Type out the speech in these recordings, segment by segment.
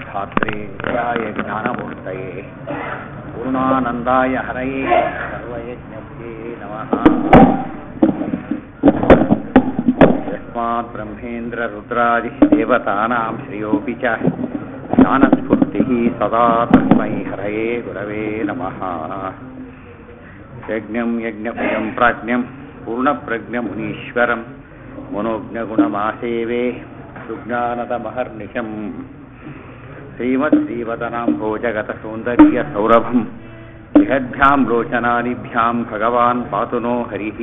धात्रेयाय ज्ञानमूर्तये पूर्णानन्दाय हरये सर्वयज्ञप्ये नमः यस्मात् ब्रह्मेन्द्ररुद्रादिदेवतानां श्रियोऽपि च ज्ञानस्फूर्तिः सदा तस्मै हरये गुरवे नमः यज्ञं यज्ञप्रियं प्राज्ञं पूर्णप्रज्ञमुनीश्वरं मनोज्ञगुणमासेवे सुज्ञानदमहर्निशम् श्रीमद्श्रीवदनाम्भोजगतसौन्दर्यसौरभं बृहद्भ्यां लोचनानिभ्यां भगवान् पातु नो हरिः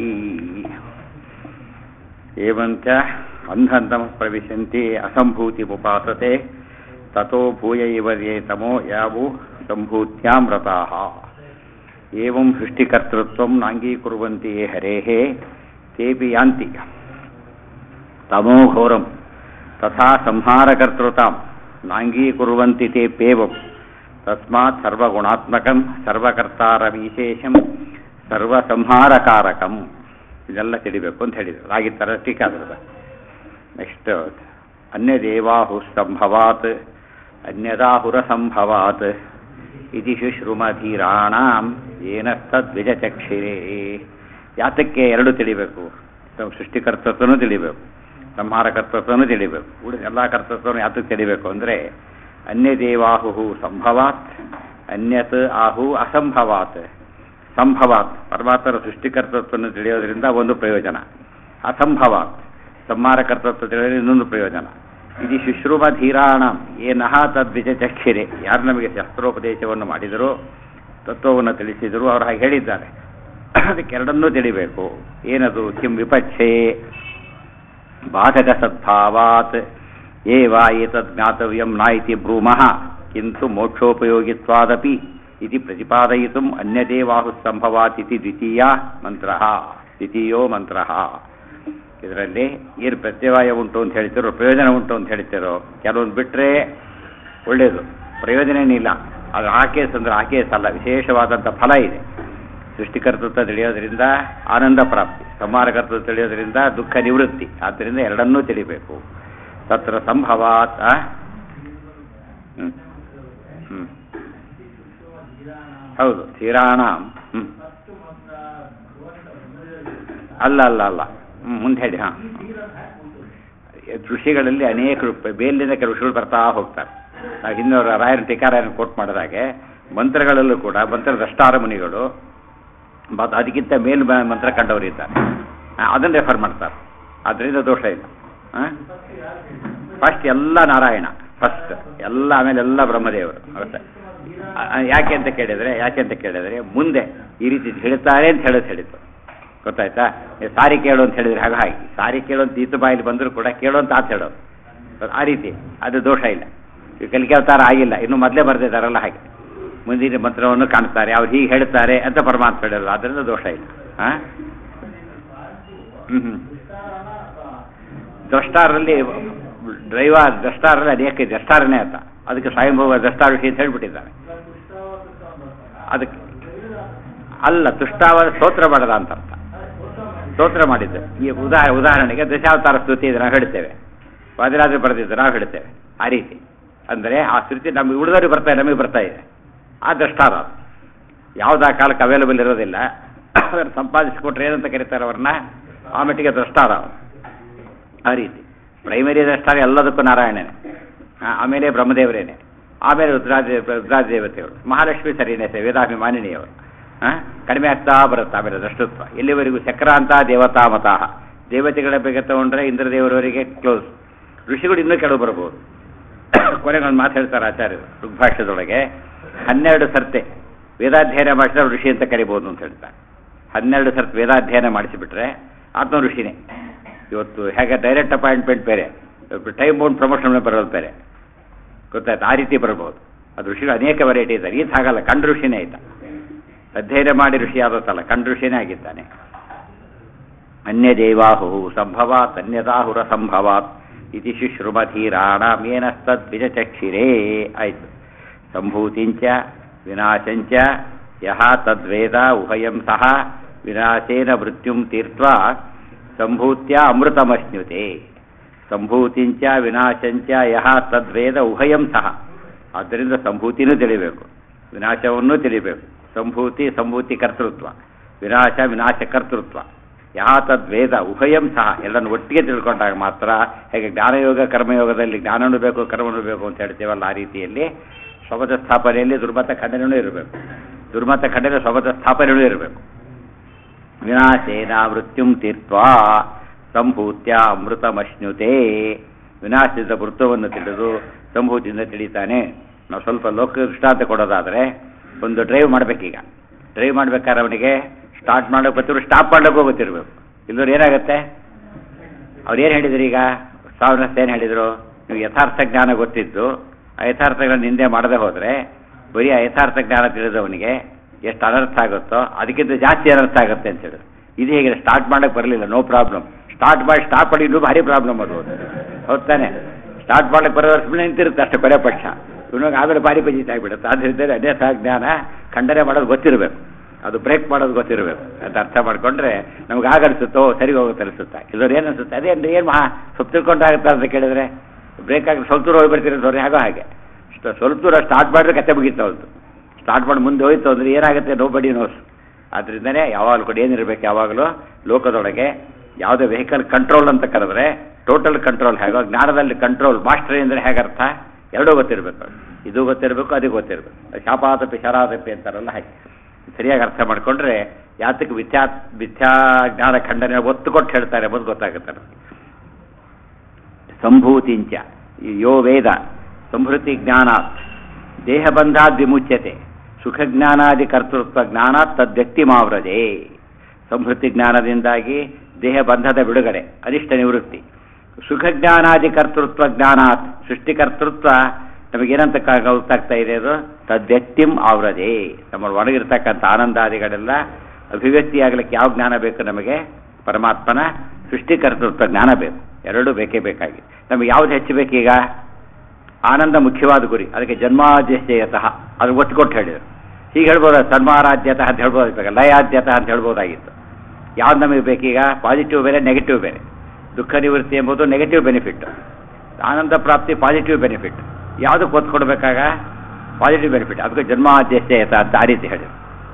एवञ्च अन्धन्तमः प्रविशन्ति असम्भूतिमुपासते ततो भूय इव ये तमो यावो सम्भूत्यां रताः एवं सृष्टिकर्तृत्वं नाङ्गीकुर्वन्ति ये हरेः तेऽपि यान्ति तमोघोरं तथा संहारकर्तृतां नाङ्गीकुर्वन्ति तेऽप्येवं तस्मात् सर्वಗುಣಾತ್ಮಕಂ ಸರ್ವಕರ್ತಾರವಿಶೇಷಂ ಸರ್ವಸಂಹಾರಕಾರಕಂ ಇದೆಲ್ಲ ತಿಳಿಬೇಕು ಅಂತ ಹೇಳಿದರು ಆಗಿತ್ತರ ಟೀಕಾದ್ರದ ನೆಕ್ಸ್ಟ್ ಅನ್ಯದೇವಾಹು ಸಂಭವಾತ್ ಅನ್ಯದಾಹುರ ಸಂಭವಾತ್ ಇತಿ ಶುಶ್ರುಮಧೀರಾಣಾಂ ಏನಸ್ತದ್ವಿಜಚಕ್ಷಿರೇ ಯಾತಕ್ಕೆ ಎರಡು ತಿಳಿಬೇಕು ಸೃಷ್ಟಿಕರ್ತತ್ವನೂ ತಿಳಿಬೇಕು ಸಂಹಾರಕರ್ತತ್ವನೂ ತಿಳಿಬೇಕು ಉಳಿದ ಎಲ್ಲ ಕರ್ತತ್ವನೂ ಯಾತಕ್ಕೆ ತಿಳಿಬೇಕು ಅಂದರೆ ಅನ್ಯದೇವಾಹು ಸಂಭವಾತ್ ಅನ್ಯತ್ ಆಹು ಅಸಂಭವಾತ್ ಸಂಭವಾತ್ ಪರಮಾತ್ಮರ ಸೃಷ್ಟಿಕರ್ತತ್ವವನ್ನು ತಿಳಿಯೋದ್ರಿಂದ ಒಂದು ಪ್ರಯೋಜನ ಅಸಂಭವಾತ್ ಸಂಹಾರಕರ್ತತ್ವ ತಿಳಿಯೋದ್ರಿಂದ ಇನ್ನೊಂದು ಪ್ರಯೋಜನ ಇದು ಶುಶ್ರುಮಧೀರಾಣ ಏನಹ ತದ್ವಿಜಚಕ್ಷಿರೆ ಯಾರು ನಮಗೆ ಶಸ್ತ್ರೋಪದೇಶವನ್ನು ಮಾಡಿದರೋ ತತ್ವವನ್ನು ತಿಳಿಸಿದರು ಅವರು ಹಾಗೆ ಹೇಳಿದ್ದಾರೆ ಅದಕ್ಕೆ ಎರಡನ್ನೂ ತಿಳಿಬೇಕು ಏನದು ಕಿಂ ವಿಪಚ್ಛೆ ಬಾಧಕ ಸದ್ಭಾವಾತ್ ಏವ ಏತದ್ ಜ್ಞಾತವ್ಯಂ ನ ಇತಿ ಬ್ರೂಮಃ ಕಿಂತು ಮೋಕ್ಷೋಪಯೋಗಿತ್ವಾದಪಿ ಇತಿ ಪ್ರತಿಪಾದಯಿತು ಅನ್ಯದೇವಾಹು ಸಂಭವಾತ್ ಇತಿ ದ್ವಿತೀಯ ಮಂತ್ರ ದ್ವಿತೀಯೋ ಮಂತ್ರ ಇದರಲ್ಲಿ ಏನು ಪ್ರತ್ಯವಾಯ ಉಂಟು ಅಂತ ಹೇಳ್ತಿರೋ ಪ್ರಯೋಜನ ಉಂಟು ಅಂತ ಹೇಳ್ತಿರೋ ಕೆಲವೊಂದು ಬಿಟ್ಟರೆ ಒಳ್ಳೆಯದು ಪ್ರಯೋಜನ ಏನಿಲ್ಲ ಅದು ಆ ಕೇಸ್ ಅಂದರೆ ಆ ಕೇಸ್ ಅಲ್ಲ ವಿಶೇಷವಾದಂಥ ಫಲ ಇದೆ ಸೃಷ್ಟಿಕರ್ತೃತ್ವ ತಿಳಿಯೋದ್ರಿಂದ ಆನಂದ ಪ್ರಾಪ್ತಿ ಸಂಹಾರಕರ್ತೃತ್ವ ತಿಳಿಯೋದ್ರಿಂದ ದುಃಖ ನಿವೃತ್ತಿ ಆದ್ದರಿಂದ ಎರಡನ್ನೂ ತಿಳಿಬೇಕು ತತ್ರ ಸಂಭವಾತ್ ಹ್ಞೂ ಹ್ಞೂ ಹೌದು ತೀರಾಣ ಹ್ಞೂ ಅಲ್ಲ ಅಲ್ಲ ಅಲ್ಲ ಹ್ಞೂ ಮುಂದೆ ಹೇಳಿ ಹಾಂ ಋಷಿಗಳಲ್ಲಿ ಅನೇಕ ಬೇಲಿಂದ ಕೆಲವು ಋಷಿಗಳು ಬರ್ತಾ ಹೋಗ್ತಾರೆ ನಾವು ಹಿಂದೆ ರಾಯರ ಟೀಕಾರಾಯನ ಕೋಟ್ ಮಾಡಿದಾಗೆ ಮಂತ್ರಗಳಲ್ಲೂ ಕೂಡ ಮಂತ್ರ ದಷ್ಟಾರ ಮುನಿಗಳು ಮತ್ತು ಅದಕ್ಕಿಂತ ಮೇಲು ಮಂತ್ರ ಕಂಡವರು ಇದ್ದಾರೆ ಅದನ್ನು ರೆಫರ್ ಮಾಡ್ತಾರೆ ಅದರಿಂದ ದೋಷ ಇಲ್ಲ ಫಸ್ಟ್ ಎಲ್ಲ ನಾರಾಯಣ ಫಸ್ಟ್ ಎಲ್ಲ ಆಮೇಲೆ ಎಲ್ಲ ಬ್ರಹ್ಮದೇವರು ಗೊತ್ತಾ ಯಾಕೆ ಅಂತ ಕೇಳಿದರೆ ಯಾಕೆ ಅಂತ ಕೇಳಿದರೆ ಮುಂದೆ ಈ ರೀತಿ ಹೇಳ್ತಾರೆ ಅಂತ ಹೇಳೋದು ಹೇಳಿತ್ತು ಗೊತ್ತಾಯ್ತಾ ಸಾರಿ ಕೇಳು ಅಂತ ಹೇಳಿದ್ರೆ ಹಾಗೆ ಹಾಗೆ ಸಾರಿ ಕೇಳು ಅಂತ ಈತ ಬಾಯಲ್ಲಿ ಬಂದರೂ ಕೂಡ ಕೇಳು ಅಂತ ಆತ ಹೇಳೋದು ಆ ರೀತಿ ಅದು ದೋಷ ಇಲ್ಲ ಕಲಿಕೆ ಅವತಾರ ಆಗಿಲ್ಲ ಇನ್ನು ಮೊದಲೇ ಬರೆದಿದ್ದಾರಲ್ಲ ಹಾಗೆ ಮುಂದಿನ ಮಂತ್ರವನ್ನು ಕಾಣ್ತಾರೆ ಅವ್ರು ಹೀಗೆ ಹೇಳ್ತಾರೆ ಅಂತ ಪರಮಾತ್ಮ ಹೇಳೋದು ಅದರಿಂದ ದೋಷ ಇಲ್ಲ ಹಾಂ ಹ್ಞೂ ಹ್ಞೂ ದ್ರಷ್ಟಾರಲ್ಲಿ ಡ್ರೈವರ್ ದ್ರಷ್ಟಾರಲ್ಲಿ ಅನೇಕ ದ್ರಷ್ಟಾರನೇ ಅಂತ ಅದಕ್ಕೆ ಸ್ವಯಂಭವ ದ್ರಷ್ಟಾರ ವಿಷಯ ಅಂತ ಹೇಳ್ಬಿಟ್ಟಿದ್ದಾರೆ ಅದಕ್ಕೆ ಅಲ್ಲ ತುಷ್ಟಾವ ಸ್ತೋತ್ರ ಮಾಡದ ಅಂತ ಅರ್ಥ ಸ್ತೋತ್ರ ಮಾಡಿದ್ದು ಈ ಉದಾ ಉದಾಹರಣೆಗೆ ದಶಾವತಾರ ಸ್ತುತಿ ನಾವು ಹೇಳ್ತೇವೆ ವಾದಿರಾಜರು ಬರೆದಿದ್ದು ನಾವು ಹೇಳ್ತೇವೆ ಆ ರೀತಿ ಅಂದರೆ ಆ ಸ್ತುತಿ ನಮಗೆ ಉಳಿದವ್ರಿಗೆ ಬರ್ತಾ ಇದೆ ನಮಗೆ ಬರ್ತಾ ಇದೆ ಆ ದ್ರಷ್ಟಾರ ಯಾವುದಾ ಕಾಲಕ್ಕೆ ಅವೈಲೇಬಲ್ ಇರೋದಿಲ್ಲ ಅದನ್ನು ಸಂಪಾದಿಸಿಕೊಟ್ರೆ ಏನಂತ ಕರೀತಾರೆ ಅವ್ರನ್ನ ಆ ಮಟ್ಟಿಗೆ ದ್ರಷ್ಟಾರ ಆ ರೀತಿ ಪ್ರೈಮರಿ ದ್ರಷ್ಟಾರ ಎಲ್ಲದಕ್ಕೂ ನಾರಾಯಣನೇ ಆಮೇಲೆ ಬ್ರಹ್ಮದೇವರೇನೆ ಆಮೇಲೆ ರುದ್ರಾಜ ರುದ್ರಾಜ ದೇವತೆಗಳು ಮಹಾಲಕ್ಷ್ಮಿ ಸರಿನೇ ವೇದಾಭಿಮಾನಿನಿಯವರು ಕಡಿಮೆ ಆಗ್ತಾ ಬರುತ್ತೆ ಆಮೇಲೆ ದೃಷ್ಟತ್ವ ಎಲ್ಲಿವರೆಗೂ ಚಕ್ರಾಂತ ದೇವತಾ ಮತಾಹ ದೇವತೆಗಳ ಬಗ್ಗೆ ತಗೊಂಡ್ರೆ ಇಂದ್ರದೇವರವರಿಗೆ ಕ್ಲೋಸ್ ಋಷಿಗಳು ಇನ್ನೂ ಕೆಲವು ಬರ್ಬೋದು ಕೊನೆಗೆ ಒಂದು ಮಾತು ಹೇಳ್ತಾರೆ ಆಚಾರ್ಯರು ಋಗ್ಭಾಷ್ಯದೊಳಗೆ ಹನ್ನೆರಡು ಸರ್ತೆ ವೇದಾಧ್ಯಯನ ಮಾಡಿಸಿದ್ರೆ ಋಷಿ ಅಂತ ಕರಿಬೋದು ಅಂತ ಹೇಳ್ತಾರೆ ಹನ್ನೆರಡು ಸರ್ತಿ ವೇದಾಧ್ಯಯನ ಮಾಡಿಸಿಬಿಟ್ರೆ ಆತ್ಮ ಋಷಿನೇ ಇವತ್ತು ಹೇಗೆ ಡೈರೆಕ್ಟ್ ಅಪಾಯಿಂಟ್ಮೆಂಟ್ ಬೇರೆ ಟೈಮ್ ಬೌಂಡ್ ಪ್ರಮೋಷನ್ ಬರೋದು ಬೇರೆ ಗೊತ್ತಾಯ್ತು ಆ ರೀತಿ ಬರ್ಬೋದು ಅದು ಋಷಿಗಳು ಅನೇಕ ವೆರೈಟಿ ಇದ್ದಾರೆ ಈತ ಹಾಗಲ್ಲ ಕಂಡು ಋಷಿನೇ ಆಯ್ತಾ ಅಧ್ಯಯನ ಮಾಡಿ ಋಷಿ ಆದತ್ತಲ್ಲ ಕಂಡು ಋಷಿನೇ ಆಗಿದ್ದಾನೆ ಅನ್ಯದೇವಾಹು ಸಂಭವಾತ್ ಅನ್ಯದಾಹುರ ಸಂಭವಾತ್ ಇತಿ ಶುಶ್ರುಮಧೀರಾಣಮೇನಸ್ತದ್ವಿಜಚಕ್ಷಿರೇ ಆಯಿತು ಸಂಭೂತಿಂಚ ವಿನಾಶಂಚ ಯಹ ತದ್ವೇದ ಉಭಯಂ ಸಹ ವಿನಾಶೇನ ಮೃತ್ಯುಂ ತೀರ್ತ್ವ ಸಂಭೂತ್ಯ ಅಮೃತಮಶ್ನುತೆ ಸಂಭೂತಿಂಚ ವಿನಾಶಂಚ ಯಹ ತದ್ವೇದ ಉಭಯಂ ಸಹ ಆದ್ದರಿಂದ ಸಂಭೂತಿನೂ ತಿಳಿಬೇಕು ವಿನಾಶವನ್ನೂ ತಿಳಿಬೇಕು ಸಂಭೂತಿ ಸಂಭೂತಿ ಕರ್ತೃತ್ವ ವಿನಾಶ ವಿನಾಶ ಕರ್ತೃತ್ವ ಯಾ ತದ್ವೇದ ಉಭಯಂ ಸಹ ಎಲ್ಲನ್ನು ಒಟ್ಟಿಗೆ ತಿಳ್ಕೊಂಡಾಗ ಮಾತ್ರ ಹೇಗೆ ಜ್ಞಾನಯೋಗ ಕರ್ಮಯೋಗದಲ್ಲಿ ಜ್ಞಾನನೂ ಬೇಕು ಕರ್ಮನೂ ಬೇಕು ಅಂತ ಹೇಳ್ತೀವಲ್ಲ ಆ ರೀತಿಯಲ್ಲಿ ಸ್ವಮತ ಸ್ಥಾಪನೆಯಲ್ಲಿ ದುರ್ಮತ ಖಂಡನೆಯೂ ಇರಬೇಕು ದುರ್ಮತ ಖಂಡನೆ ಸ್ವಮತ ಸ್ಥಾಪನೆಯೂ ಇರಬೇಕು ವಿನಾಶೇನ ಮೃತ್ಯುಂ ತೀರ್ತ್ವ ಸಂಭೂತ್ಯ ಅಮೃತಮಶ್ನುತೆ ವಿನಾಶದಿಂದ ಮೃತ್ಯವನ್ನು ತಿಳಿದು ಸಂಭೂತಿಯಿಂದ ತಿಳಿತಾನೆ ನಾವು ಸ್ವಲ್ಪ ಲೋಕ ದೃಷ್ಟಾಂತ ಕೊಡೋದಾದರೆ ಒಂದು ಡ್ರೈವ್ ಮಾಡಬೇಕೀಗ ಡ್ರೈವ್ ಮಾಡ್ಬೇಕಾದ್ರೆ ಅವನಿಗೆ ಸ್ಟಾರ್ಟ್ ಮಾಡೋಕೆ ಗೊತ್ತಿರೋ ಸ್ಟಾಪ್ ಮಾಡೋಕ್ಕೂ ಗೊತ್ತಿರಬೇಕು ಇಲ್ಲವ್ರು ಏನಾಗುತ್ತೆ ಅವ್ರು ಏನು ಹೇಳಿದ್ರು ಈಗ ಸಾವಿರ ಏನು ಹೇಳಿದರು ನೀವು ಯಥಾರ್ಥ ಜ್ಞಾನ ಗೊತ್ತಿದ್ದು ಆ ಯಥಾರ್ಥಗಳನ್ನ ನಿಂದೆ ಮಾಡದೆ ಹೋದರೆ ಬರೀ ಆ ಯಥಾರ್ಥ ಜ್ಞಾನ ತಿಳಿದವನಿಗೆ ಎಷ್ಟು ಅನರ್ಥ ಆಗುತ್ತೋ ಅದಕ್ಕಿಂತ ಜಾಸ್ತಿ ಅನರ್ಥ ಆಗುತ್ತೆ ಅಂತ ಹೇಳಿದ್ರು ಇದು ಹೇಗೆ ಸ್ಟಾರ್ಟ್ ಮಾಡೋಕ್ಕೆ ಬರಲಿಲ್ಲ ನೋ ಪ್ರಾಬ್ಲಮ್ ಸ್ಟಾರ್ಟ್ ಮಾಡಿ ಸ್ಟಾಪ್ ಮಾಡಿ ಇನ್ನೂ ಭಾರಿ ಪ್ರಾಬ್ಲಮ್ ಅದು ಹೌದು ತಾನೆ ಸ್ಟಾರ್ಟ್ ಮಾಡಕ್ಕೆ ಬರೋ ಸುಮ್ಮನೆ ನಿಂತಿರುತ್ತೆ ಅಷ್ಟು ಕೊನೆ ಪಕ್ಷ ಇವನಿಗೆ ಆಮೇಲೆ ಭಾರಿ ಪಂಜಿತ ಆಗಿಬಿಡುತ್ತೆ ಆದ್ದರಿಂದ ಅನ್ಯಥಾ ಜ್ಞಾನ ಖಂಡನೆ ಮಾಡೋದು ಗೊತ್ತಿರಬೇಕು ಅದು ಬ್ರೇಕ್ ಮಾಡೋದು ಗೊತ್ತಿರಬೇಕು ಅಂತ ಅರ್ಥ ಮಾಡ್ಕೊಂಡ್ರೆ ನಮ್ಗೆ ಆಗ ಅನಿಸುತ್ತೋ ಸರಿ ಹೋಗುತ್ತೆ ಅನಿಸುತ್ತೆ ಇಲ್ಲವ್ರು ಏನು ಅನಿಸುತ್ತೆ ಅದೇ ಅಂದ್ರೆ ಏನು ಮಹಾ ಸ್ವಲ್ಪ ತಿಳ್ಕೊಂಡಾಗುತ್ತೆ ಅಂತ ಕೇಳಿದ್ರೆ ಬ್ರೇಕ್ ಆಗಿ ಸ್ವಲ್ಪ ದೂರ ಹೋಗ್ಬಿಡ್ತೀರಿ ಅವ್ರು ಹೇಗೋ ಹಾಗೆ ಸ್ಟ್- ಸ್ವಲ್ಪ ದೂರ ಸ್ಟಾರ್ಟ್ ಮಾಡಿದ್ರೆ ಕತೆ ಮುಗೀತು ಅವ್ರದ್ದು ಸ್ಟಾರ್ಟ್ ಮಾಡಿ ಮುಂದೆ ಹೋಯ್ತು ಅಂದರೆ ಏನಾಗುತ್ತೆ ನೋ ಬಡಿ ನೋಸ್ ಆದ್ರಿಂದನೇ ಯಾವಾಗಲೂ ಕೂಡ ಏನಿರಬೇಕು ಯಾವಾಗಲೂ ಲೋಕದೊಳಗೆ ಯಾವುದೇ ವೆಹಿಕಲ್ ಕಂಟ್ರೋಲ್ ಅಂತ ಕರೆದ್ರೆ ಟೋಟಲ್ ಕಂಟ್ರೋಲ್ ಹೇಗೋ ಜ್ಞಾನದಲ್ಲಿ ಕಂಟ್ರೋಲ್ ಮಾಸ್ಟರ್ ಅಂದರೆ ಹೇಗರ್ಥ ಎರಡೂ ಗೊತ್ತಿರಬೇಕು ಇದು ಗೊತ್ತಿರಬೇಕು ಅದು ಗೊತ್ತಿರಬೇಕು ಶಾಪಾತಪಿ ಶರಾತಪಿ ಅಂತಾರಲ್ಲ ಹಾಗೆ ಸರಿಯಾಗಿ ಅರ್ಥ ಮಾಡಿಕೊಂಡ್ರೆ ಯಾತಕ್ಕೆ ಮಿಥ್ಯಾ ಮಿಥ್ಯಾ ಜ್ಞಾನ ಖಂಡನೆ ಒತ್ತು ಕೊಟ್ಟು ಹೇಳ್ತಾರೆ ಎಂಬುದು ಗೊತ್ತಾಗುತ್ತೆ ನಮ್ಗೆ. ಸಂಭೂತಿಂಚ ಯೋ ವೇದ ಸಂಭೃತಿ ಜ್ಞಾನಾತ್ ದೇಹಬಂಧಾದ್ ವಿಮುಚ್ಯತೆ ಸುಖ ಜ್ಞಾನಾದಿ ಕರ್ತೃತ್ವ ಜ್ಞಾನಾತ್ ತದ್ವ್ಯಕ್ತಿ ಮಾವ್ರಜೆ ಸಂಭೃತಿ ಜ್ಞಾನದಿಂದಾಗಿ ದೇಹ ಬಂಧದ ಬಿಡುಗಡೆ ಅನಿಷ್ಟ ನಿವೃತ್ತಿ ಸುಖ ಜ್ಞಾನಾದಿ ಕರ್ತೃತ್ವ ಜ್ಞಾನಾತ್ ಸೃಷ್ಟಿಕರ್ತೃತ್ವ ನಮಗೇನಂತ ಕ- ಗೊತ್ತಾಗ್ತಾ ಇದೆ ಅದು ತದ್ವ್ಯಕ್ತಿಂ ಆವ್ರಜೆ ನಮ್ಮ ಒಳಗಿರ್ತಕ್ಕಂಥ ಆನಂದಾದಿಗಳೆಲ್ಲ ಅಭಿವ್ಯಕ್ತಿ ಆಗ್ಲಿಕ್ಕೆ ಯಾವ ಜ್ಞಾನ ಬೇಕು ನಮಗೆ ಪರಮಾತ್ಮನ ಸೃಷ್ಟಿಕರ್ತೃತ್ವ ಜ್ಞಾನ ಬೇಕು ಎರಡೂ ಬೇಕೇ ಬೇಕಾಗಿ ನಮಗೆ ಯಾವ್ದು ಹೆಚ್ಚು ಬೇಕೀಗ ಆನಂದ ಮುಖ್ಯವಾದ ಗುರಿ ಅದಕ್ಕೆ ಜನ್ಮಾದ್ಯತೆಯತಃ ಅದು ಒಟ್ಟು ಕೊಟ್ಟು ಹೇಳಿದರು ಹೀಗೆ ಹೇಳ್ಬೋದು ಸನ್ಮಾರಾಧ್ಯತಃ ಅಂತ ಹೇಳ್ಬೋದಾಗಿತ್ತು ಲಯಾದ್ಯತಃ ಅಂತ ಹೇಳ್ಬೋದಾಗಿತ್ತು ಯಾವ್ದು ನಮಗೆ ಬೇಕೀಗ ಪಾಸಿಟಿವ್ ಬೇರೆ ನೆಗೆಟಿವ್ ಬೇರೆ ದುಃಖ ನಿವೃತ್ತಿ ಎಂಬುದು ನೆಗೆಟಿವ್ ಬೆನಿಫಿಟ್ ಆನಂದ ಪ್ರಾಪ್ತಿ ಪಾಸಿಟಿವ್ ಬೆನಿಫಿಟ್ ಯಾವುದಕ್ಕೆ ಒತ್ತು ಕೊಡಬೇಕಾಗ ಪಾಸಿಟಿವ್ ಬೆನಿಫಿಟ್ ಅದಕ್ಕೆ ಜನ್ಮಾದ್ಯತೆಯತ ಅಂತ ಆ ರೀತಿ ಹೇಳಿದರು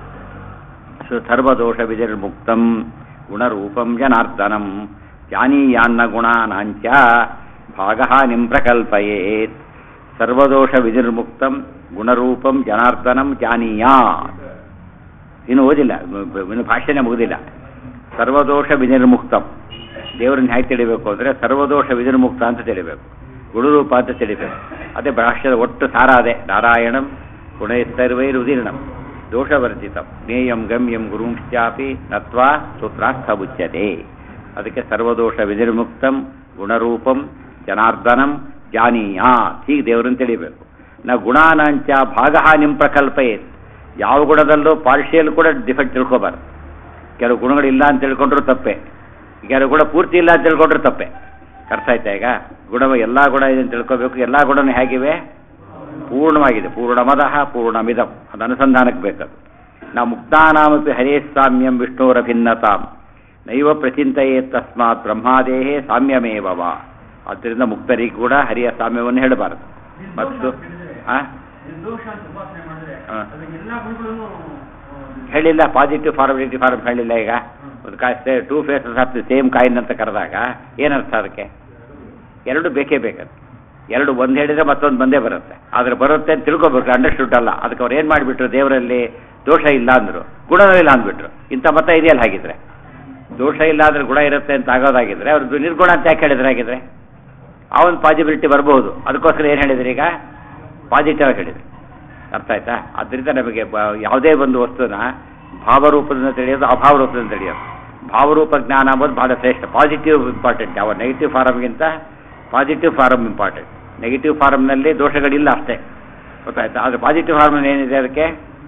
ಸೊ ಸರ್ವದೋಷ ವಿಧಿರ್ಮುಕ್ತಂ ಗುಣರೂಪಂ ಜನಾರ್ದನಂ ಜಾನೀಯಾನ್ನ ಗುಣಾನಾಂಚ ಭಾಗಹಾನಿಂ ಪ್ರಕಲ್ಪಯೇತ್ ಸರ್ವದೋಷ ವಿಧಿರ್ಮುಕ್ತಂ ಗುಣರೂಪಂ ಜನಾರ್ದನಂ ಜಾನೀಯಾತ್ ಇನ್ನು ಓದಿಲ್ಲ ಬ- ಇನ್ನು ಭಾಷೆನೇ ಮುಗಿದಿಲ್ಲ ಸರ್ವದೋಷ ವಿನಿರ್ಮುಕ್ತಂ ದೇವರನ್ನ ಹೇಗೆ ತಿಳಿಬೇಕು ಅಂದರೆ ಸರ್ವದೋಷ ವಿನಿರ್ಮುಕ್ತ ಅಂತ ತಿಳಿಬೇಕು ಗುಣರೂಪ ಅಂತ ತಿಳಿಬೇಕು ಅದೇ ಭಾಷ್ಯದ ಒಟ್ಟು ಸಾರ ಅದೇ ನಾರಾಯಣಂ ಗುಣೈಸ್ತರ್ವೈರುದೀರ್ಣಂ ದೋಷವರ್ಜಿತಂ ಜ್ಞೇಯಂ ಗಮ್ಯಂ ಗುರುಂಶ್ಚಾಪಿ ನತ್ವಾ ಸೂತ್ರಾರ್ಥ ಮುಚ್ಯತೆ ಅದಕ್ಕೆ ಸರ್ವದೋಷ ವಿನಿರ್ಮುಕ್ತಂ ಗುಣರೂಪಂ ಜನಾರ್ದನಂ ಜಾನೀಯಾ ಹೀಗೆ ದೇವರನ್ನು ತಿಳಿಬೇಕು ನಾ ಗುಣಾನಾಂಚ ಭಾಗಹಾನಿಂ ಪ್ರಕಲ್ಪಯೇತ್ ಯಾವ ಗುಣದಲ್ಲೂ ಪಾರ್ಷಿಯಲ್ ಕೂಡ ಡಿಫೆಕ್ಟ್ ತಿಳ್ಕೊಬಾರ್ದು ಕೆಲವು ಗುಣಗಳಿಲ್ಲ ಅಂತ ತಿಳ್ಕೊಂಡ್ರು ತಪ್ಪೆ ಕೆಲವು ಗುಣ ಪೂರ್ತಿ ಇಲ್ಲ ಅಂತ ತಿಳ್ಕೊಂಡ್ರು ತಪ್ಪೆ ಅರ್ಥ ಆಯ್ತಾ ಈಗ ಗುಣ ಎಲ್ಲ ಗುಣ ಇದೆ ಅಂತ ತಿಳ್ಕೋಬೇಕು ಎಲ್ಲ ಗುಣನೂ ಹೇಗಿವೆ ಪೂರ್ಣವಾಗಿದೆ ಪೂರ್ಣಮದಃ ಪೂರ್ಣಮಿದಂ ಅದು ಅನುಸಂಧಾನಕ್ಕೆ ಬೇಕದು ನಾ ಮುಕ್ತಾನಾಮಪಿ ಹರೇ ಸಾಮ್ಯಂ ವಿಷ್ಣೋರಭಿನ್ನತಾಂ ನೈವ ಪ್ರಚಿಂತೆಯೇ ತಸ್ಮಾತ್ ಬ್ರಹ್ಮಾದೇಹೇ ಸಾಮ್ಯಮೇವವ ಆದ್ದರಿಂದ ಮುಕ್ತರಿಗೆ ಕೂಡ ಹರಿಯ ಸಾಮ್ಯವನ್ನು ಹೇಳಬಾರದು ಮತ್ತು ಆ? ನಿರ್ದೋಷ ಅಂತ ಉಪಾಸನೆ ಮಾಡಿದ್ರೆ ಹಾ. ಅದು ಎಲ್ಲಾ ಗುಣಗಳನ್ನು ಹೇಳಿಲ್ಲ ಪಾಸಿಟಿವ್ ಫಾರ್ಮ್ ನೆಗೆಟಿವ್ ಫಾರ್ಮ್ ಹೇಳಿಲ್ಲ ಈಗ ಒಂದು ಕಾಯಿ two faces of the same coin ಅಂತ ಕರೆದಾಗ ಏನರ್ಥ ಅದಕ್ಕೆ ಎರಡು ಬೇಕೇ ಬೇಕದು ಎರಡು ಒಂದು ಹೇಳಿದ್ರೆ ಮತ್ತೊಂದು ಬಂದೇ ಬರುತ್ತೆ ಆದರೆ ಬರುತ್ತೆ ಅಂತ ತಿಳ್ಕೊಬೇಕು ಅಂಡರ್ಸ್ಟುಡ್ ಅಲ್ಲ ಅದಕ್ಕೆ ಅವ್ರು ಏನು ಮಾಡಿಬಿಟ್ರು ದೇವರಲ್ಲಿ ದೋಷ ಇಲ್ಲ ಅಂದರು ಗುಣನೂ ಇಲ್ಲ ಅಂದ್ಬಿಟ್ರು ಇಂಥ ಮತ ಇದೆಯಲ್ಲ ಹಾಗಿದ್ರೆ ದೋಷ ಇಲ್ಲ ಅಂದ್ರೆ ಗುಣ ಇರುತ್ತೆ ಅಂತ ಆಗೋದಾಗಿದ್ರೆ ಅವ್ರದ್ದು ನಿರ್ಗುಣ ಅಂತ ಯಾಕೆ ಹೇಳಿದ್ರೆ ಹಾಗಿದ್ರೆ ಆ ಒಂದು ಪಾಸಿಬಿಲಿಟಿ ಬರ್ಬೋದು ಅದಕ್ಕೋಸ್ಕರ ಏನು ಹೇಳಿದ್ರಿ ಈಗ ಪಾಸಿಟಿವ್ ಆಗಿ ಹೇಳಿದ್ರಿ ಅರ್ಥ ಆಯ್ತಾ ಅದರಿಂದ ನಮಗೆ ಬ- ಯಾವುದೇ ಒಂದು ವಸ್ತುನ ಭಾವರೂಪದಿಂದ ತಿಳಿಯೋದು ಅಭಾವ ರೂಪದಿಂದ ತಿಳಿಯೋದು ಭಾವರೂಪ ಜ್ಞಾನ ಅಂಬೋದು ಬಹಳ ಶ್ರೇಷ್ಠ ಪಾಸಿಟಿವ್ ಇಂಪಾರ್ಟೆಂಟ್ ಯಾವ ನೆಗೆಟಿವ್ ಫಾರಮ್ಗಿಂತ ಪಾಸಿಟಿವ್ ಫಾರಮ್ ಇಂಪಾರ್ಟೆಂಟ್ ನೆಗೆಟಿವ್ ಫಾರಮ್ನಲ್ಲಿ ದೋಷಗಳಿಲ್ಲ ಅಷ್ಟೇ ಗೊತ್ತಾಯ್ತಾ ಆದರೆ ಪಾಸಿಟಿವ್ ಫಾರಮ್ ಏನಿದೆ ಅದಕ್ಕೆ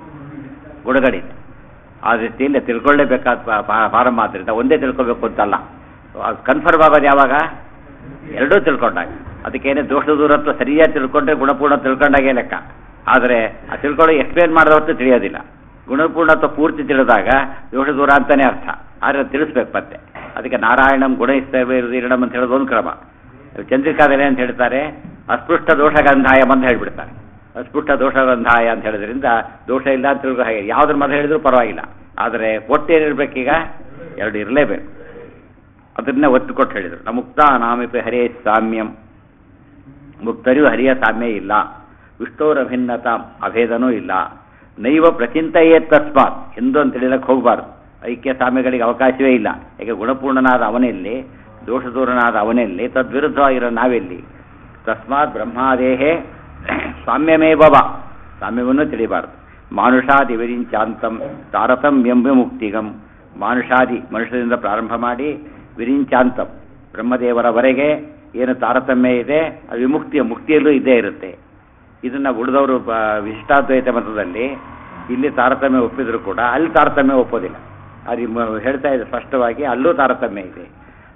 ಗುಣಗಳಿದೆ ಆ ರೀತಿಯಲ್ಲಿ ತಿಳ್ಕೊಳ್ಳೇಬೇಕಾದ ಫಾರಮ್ ಆದ್ದರಿಂದ ಒಂದೇ ತಿಳ್ಕೊಬೇಕು ಅಂತಲ್ಲ ಅದು ಕನ್ಫರ್ಮ್ ಆಗೋದು ಯಾವಾಗ ಎರಡೂ ತಿಳ್ಕೊಂಡಾಗ ಅದಕ್ಕೇನೆ ದೋಷ ದೂರತ್ವ ಸರಿಯಾಗಿ ತಿಳ್ಕೊಂಡ್ರೆ ಗುಣಪೂರ್ಣ ತಿಳ್ಕೊಂಡಾಗೆ ಲೆಕ್ಕ ಆದರೆ ಆ ತಿಳ್ಕೊಳ್ಳೋ ಎಕ್ಸ್ಪ್ಲೇನ್ ಮಾಡಿದ ಹೊತ್ತು ತಿಳಿಯೋದಿಲ್ಲ ಗುಣಪೂರ್ಣತ್ವ ಪೂರ್ತಿ ತಿಳಿದಾಗ ದೋಷ ದೂರ ಅಂತಾನೆ ಅರ್ಥ ಆದರೆ ತಿಳಿಸ್ಬೇಕು ಮತ್ತೆ ಅದಕ್ಕೆ ನಾರಾಯಣಂ ಗುಣಯಿಸ್ತೇವೆ ಇರಣಂ ಅಂತ ಹೇಳೋದು ಒಂದು ಕ್ರಮ ಚಂದ್ರಿಕಾದಲ್ಲಿ ಅಂತ ಹೇಳ್ತಾರೆ ಅಸ್ಪೃಷ್ಟ ದೋಷಗಂಧಾಯಂ ಅಂತ ಹೇಳ್ಬಿಡ್ತಾರೆ ಸ್ಫುಟ ದೋಷಗಂಧಾಯ ಅಂತ ಹೇಳೋದ್ರಿಂದ ದೋಷ ಇಲ್ಲ ಅಂತ ತಿಳ್ಕೊ ಹಾಗೆ ಯಾವ್ದ್ರ ಮತ ಹೇಳಿದ್ರು ಪರವಾಗಿಲ್ಲ ಆದರೆ ಒಟ್ಟು ಏನಿರ್ಬೇಕೀಗ ಎರಡು ಇರಲೇಬೇಕು ಅದನ್ನೇ ಒತ್ತು ಕೊಟ್ಟು ಹೇಳಿದರು ನ ಮುಕ್ತ ನಾಮಿಪಿ ಹರೇ ಸಾಮ್ಯಂ ಮುಕ್ತರಿಗೂ ಹರಿಯ ಸಾಮ್ಯ ಇಲ್ಲ ವಿಷ್ಣುವರ ಭಿನ್ನತ ಅಭೇದನೂ ಇಲ್ಲ ನೈವ ಪ್ರಚಿಂತೆಯೇ ತಸ್ಮಾತ್ ಎಂದು ಅಂತ ತಿಳಿಲಕ್ಕೆ ಹೋಗಬಾರ್ದು ಐಕ್ಯ ಸಾಮ್ಯಗಳಿಗೆ ಅವಕಾಶವೇ ಇಲ್ಲ ಯಾಕೆ ಗುಣಪೂರ್ಣನಾದ ಅವನಲ್ಲಿ ದೋಷದೂರನಾದ ಅವನಲ್ಲಿ ತದ್ವಿರುದ್ಧವಾಗಿರೋ ನಾವೆಲ್ಲಿ ತಸ್ಮಾತ್ ಬ್ರಹ್ಮಾದೇಹೇ ಸಾಮ್ಯಮೇವ ಸಾಮ್ಯವನ್ನು ತಿಳಿಬಾರ್ದು ಮಾನುಷಾದಿ ವಿರಿಂಚಾಂತಂ ತಾರತಮ್ಯಂ ವಿಮುಕ್ತಿಗಂ ಮಾನುಷಾದಿ ಮನುಷ್ಯರಿಂದ ಪ್ರಾರಂಭ ಮಾಡಿ ವಿರಿಂಚಾಂತಂ ಬ್ರಹ್ಮದೇವರವರೆಗೆ ಏನು ತಾರತಮ್ಯ ಇದೆ ಅದು ವಿಮುಕ್ತಿಯ ಮುಕ್ತಿಯಲ್ಲೂ ಇದ್ದೇ ಇರುತ್ತೆ ಇದನ್ನು ಉಳಿದವರು ವಿಶಿಷ್ಟಾದ್ವೈತ ಮತದಲ್ಲಿ ಇಲ್ಲಿ ತಾರತಮ್ಯ ಒಪ್ಪಿದ್ರು ಕೂಡ ಅಲ್ಲಿ ತಾರತಮ್ಯ ಒಪ್ಪೋದಿಲ್ಲ ಅದು ಮ- ಹೇಳ್ತಾ ಇದೆ ಸ್ಪಷ್ಟವಾಗಿ ಅಲ್ಲೂ ತಾರತಮ್ಯ ಇದೆ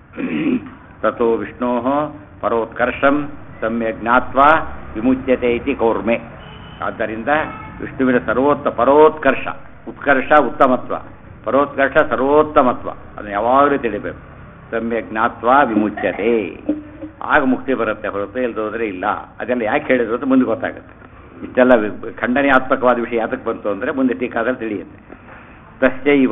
ತಥೋ ವಿಷ್ಣೋ ಪರೋತ್ಕರ್ಷಂ ಸಮ್ಯ ಜ್ಞಾತ್ವ ವಿಮುಚ್ಯತೆ ಇತಿ ಕೌರ್ಮೆ ಆದ್ದರಿಂದ ವಿಷ್ಣುವಿನ ಸರ್ವೋತ್ತ ಪರೋತ್ಕರ್ಷ ಉತ್ಕರ್ಷ ಉತ್ತಮತ್ವ ಪರೋತ್ಕರ್ಷ ಸರ್ವೋತ್ತಮತ್ವ ಅದನ್ನು ಯಾವಾಗಲೂ ತಿಳಿಬೇಕು ಸಮ್ಯ ಜ್ಞಾತ್ವ ವಿಮುಚ್ಯತೆ ಆಗ ಮುಕ್ತಿ ಬರುತ್ತೆ ಹೊರತು ಇಲ್ದೋದ್ರೆ ಇಲ್ಲ ಅದೆಲ್ಲ ಯಾಕೆ ಹೇಳಿದ್ರು ಅಂತ ಮುಂದೆ ಗೊತ್ತಾಗುತ್ತೆ ಇಷ್ಟೆಲ್ಲ ವಿ- ಖಂಡನೀಯಾತ್ಮಕವಾದ ವಿಷಯ ಯಾತಕ್ಕೆ ಬಂತು ಅಂದರೆ ಮುಂದೆ ಟೀಕಾದಲ್ಲಿ ತಿಳಿಯುತ್ತೆ ತಸ್ಯೈವ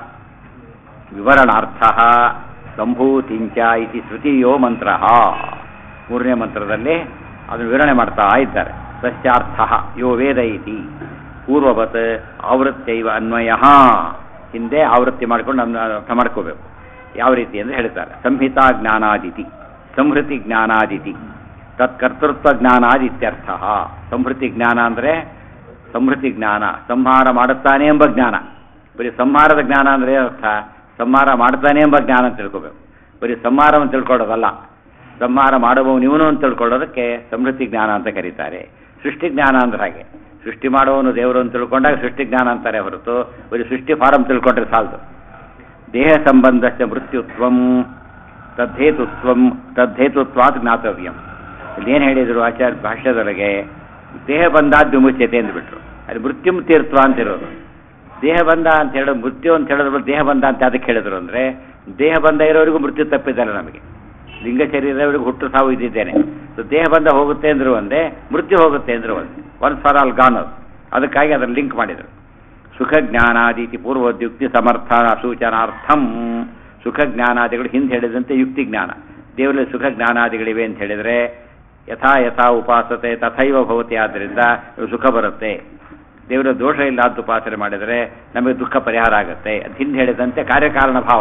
ವಿವರಣಾರ್ಥ ಸಂಭೂತಿಂಚ ಇತಿ ಶ್ರುತಿಯೋ ಮಂತ್ರ ಮೂರನೇ ಮಂತ್ರದಲ್ಲಿ ಅದನ್ನು ವಿವರಣೆ ಮಾಡ್ತಾ ಇದ್ದಾರೆ ತಸ್ಯಾರ್ಥ ಯೋ ವೇದ ಇತಿ ಪೂರ್ವವತ್ ಆವೃತ್ತೈವ ಅನ್ವಯ ಹಿಂದೆ ಆವೃತ್ತಿ ಮಾಡ್ಕೊಂಡು ಅದನ್ನ ಅರ್ಥ ಮಾಡ್ಕೋಬೇಕು ಯಾವ ರೀತಿ ಅಂತ ಹೇಳ್ತಾರೆ ಸಂಹಿತಾ ಜ್ಞಾನಾದಿತಿ ಸಂಹೃತಿ ಜ್ಞಾನಾದಿತಿ ತತ್ಕರ್ತೃತ್ವ ಜ್ಞಾನಾದಿತ್ಯರ್ಥ ಸಂಹೃತಿ ಜ್ಞಾನ ಅಂದರೆ ಸಂಹೃತಿ ಜ್ಞಾನ ಸಂಹಾರ ಮಾಡುತ್ತಾನೆ ಎಂಬ ಜ್ಞಾನ ಬರೀ ಸಂಹಾರದ ಜ್ಞಾನ ಅಂದರೆ ಅರ್ಥ ಸಂಹಾರ ಮಾಡ್ತಾನೆ ಎಂಬ ಜ್ಞಾನ ಅಂತ ತಿಳ್ಕೋಬೇಕು ಬರೀ ಸಂಹಾರವನ್ನು ತಿಳ್ಕೊಳ್ಳೋದಲ್ಲ ಸಂಹಾರ ಮಾಡುವವನು ಇವನು ಅಂತ ತಿಳ್ಕೊಳ್ಳೋದಕ್ಕೆ ಸಮೃದ್ಧಿ ಜ್ಞಾನ ಅಂತ ಕರೀತಾರೆ ಸೃಷ್ಟಿ ಜ್ಞಾನ ಅಂದ್ರೆ ಹಾಗೆ ಸೃಷ್ಟಿ ಮಾಡುವವನು ದೇವರು ಅಂತ ತಿಳ್ಕೊಂಡಾಗ ಸೃಷ್ಟಿ ಜ್ಞಾನ ಅಂತಾರೆ ಹೊರತು ಬರೀ ಸೃಷ್ಟಿ ಫಾರಂ ತಿಳ್ಕೊಂಡ್ರೆ ಸಾಲದು ದೇಹ ಸಂಬಂಧಸ್ಯ ಮೃತ್ಯುತ್ವಂ ತದ್ದೇತುತ್ವಂ ತದ್ದೇತುತ್ವಾತ್ ಜ್ಞಾತವ್ಯಂ ಇಲ್ಲೇನು ಹೇಳಿದರು ಆಚಾರ್ಯ ಭಾಷ್ಯದೊಳಗೆ ದೇಹ ಬಂದಾದ್ ವಿಮುಚ್ಯತೆ ಅಂದ್ಬಿಟ್ರು ಅದು ಮೃತ್ಯುಂ ತೀರ್ಥ ಅಂತಿರೋದು ದೇಹ ಬಂಧ ಅಂತ ಹೇಳೋದು ಮೃತ್ಯು ಅಂತ ಹೇಳಿದ್ರು ದೇಹ ಬಂಧ ಅಂತ ಅದಕ್ಕೆ ಹೇಳಿದ್ರು ಅಂದರೆ ದೇಹ ಬಂಧ ಇರೋರಿಗೂ ಮೃತ್ಯು ತಪ್ಪಿದ್ದಾರೆ ನಮಗೆ ಲಿಂಗ ಶರೀರದವರಿಗೂ ಹುಟ್ಟು ಸಾವು ಇದ್ದಿದ್ದೇನೆ ಸೊ ದೇಹ ಬಂಧ ಹೋಗುತ್ತೆ ಅಂದ್ರು ಒಂದೇ ಮೃತ್ಯು ಹೋಗುತ್ತೆ ಅಂದ್ರು ಒಂದೇ ಒನ್ಸ್ ಫಾರ್ ಆಲ್ ಗಾನ್ ಅದು ಅದಕ್ಕಾಗಿ ಅದನ್ನು ಲಿಂಕ್ ಮಾಡಿದರು ಸುಖ ಜ್ಞಾನಾದಿತಿ ಪೂರ್ವದ್ಯುಕ್ತಿ ಸಮರ್ಥ ಸೂಚನಾರ್ಥಂ ಸುಖ ಜ್ಞಾನಾದಿಗಳು ಹಿಂದೆ ಹೇಳಿದಂತೆ ಯುಕ್ತಿ ಜ್ಞಾನ ದೇವರಲ್ಲಿ ಸುಖ ಜ್ಞಾನಾದಿಗಳಿವೆ ಅಂತ ಹೇಳಿದರೆ ಯಥಾ ಯಥಾ ಉಪಾಸತೆ ತಥೈವ ಭವತಿ ಆದ್ದರಿಂದ ಸುಖ ಬರುತ್ತೆ ದೇವರ ದೋಷ ಇಲ್ಲಾದ ಉಪಾಸನೆ ಮಾಡಿದರೆ ನಮಗೆ ದುಃಖ ಪರಿಹಾರ ಆಗುತ್ತೆ ಅದು ಹಿಂದೆ ಹೇಳಿದಂತೆ ಕಾರ್ಯಕಾರಣ ಭಾವ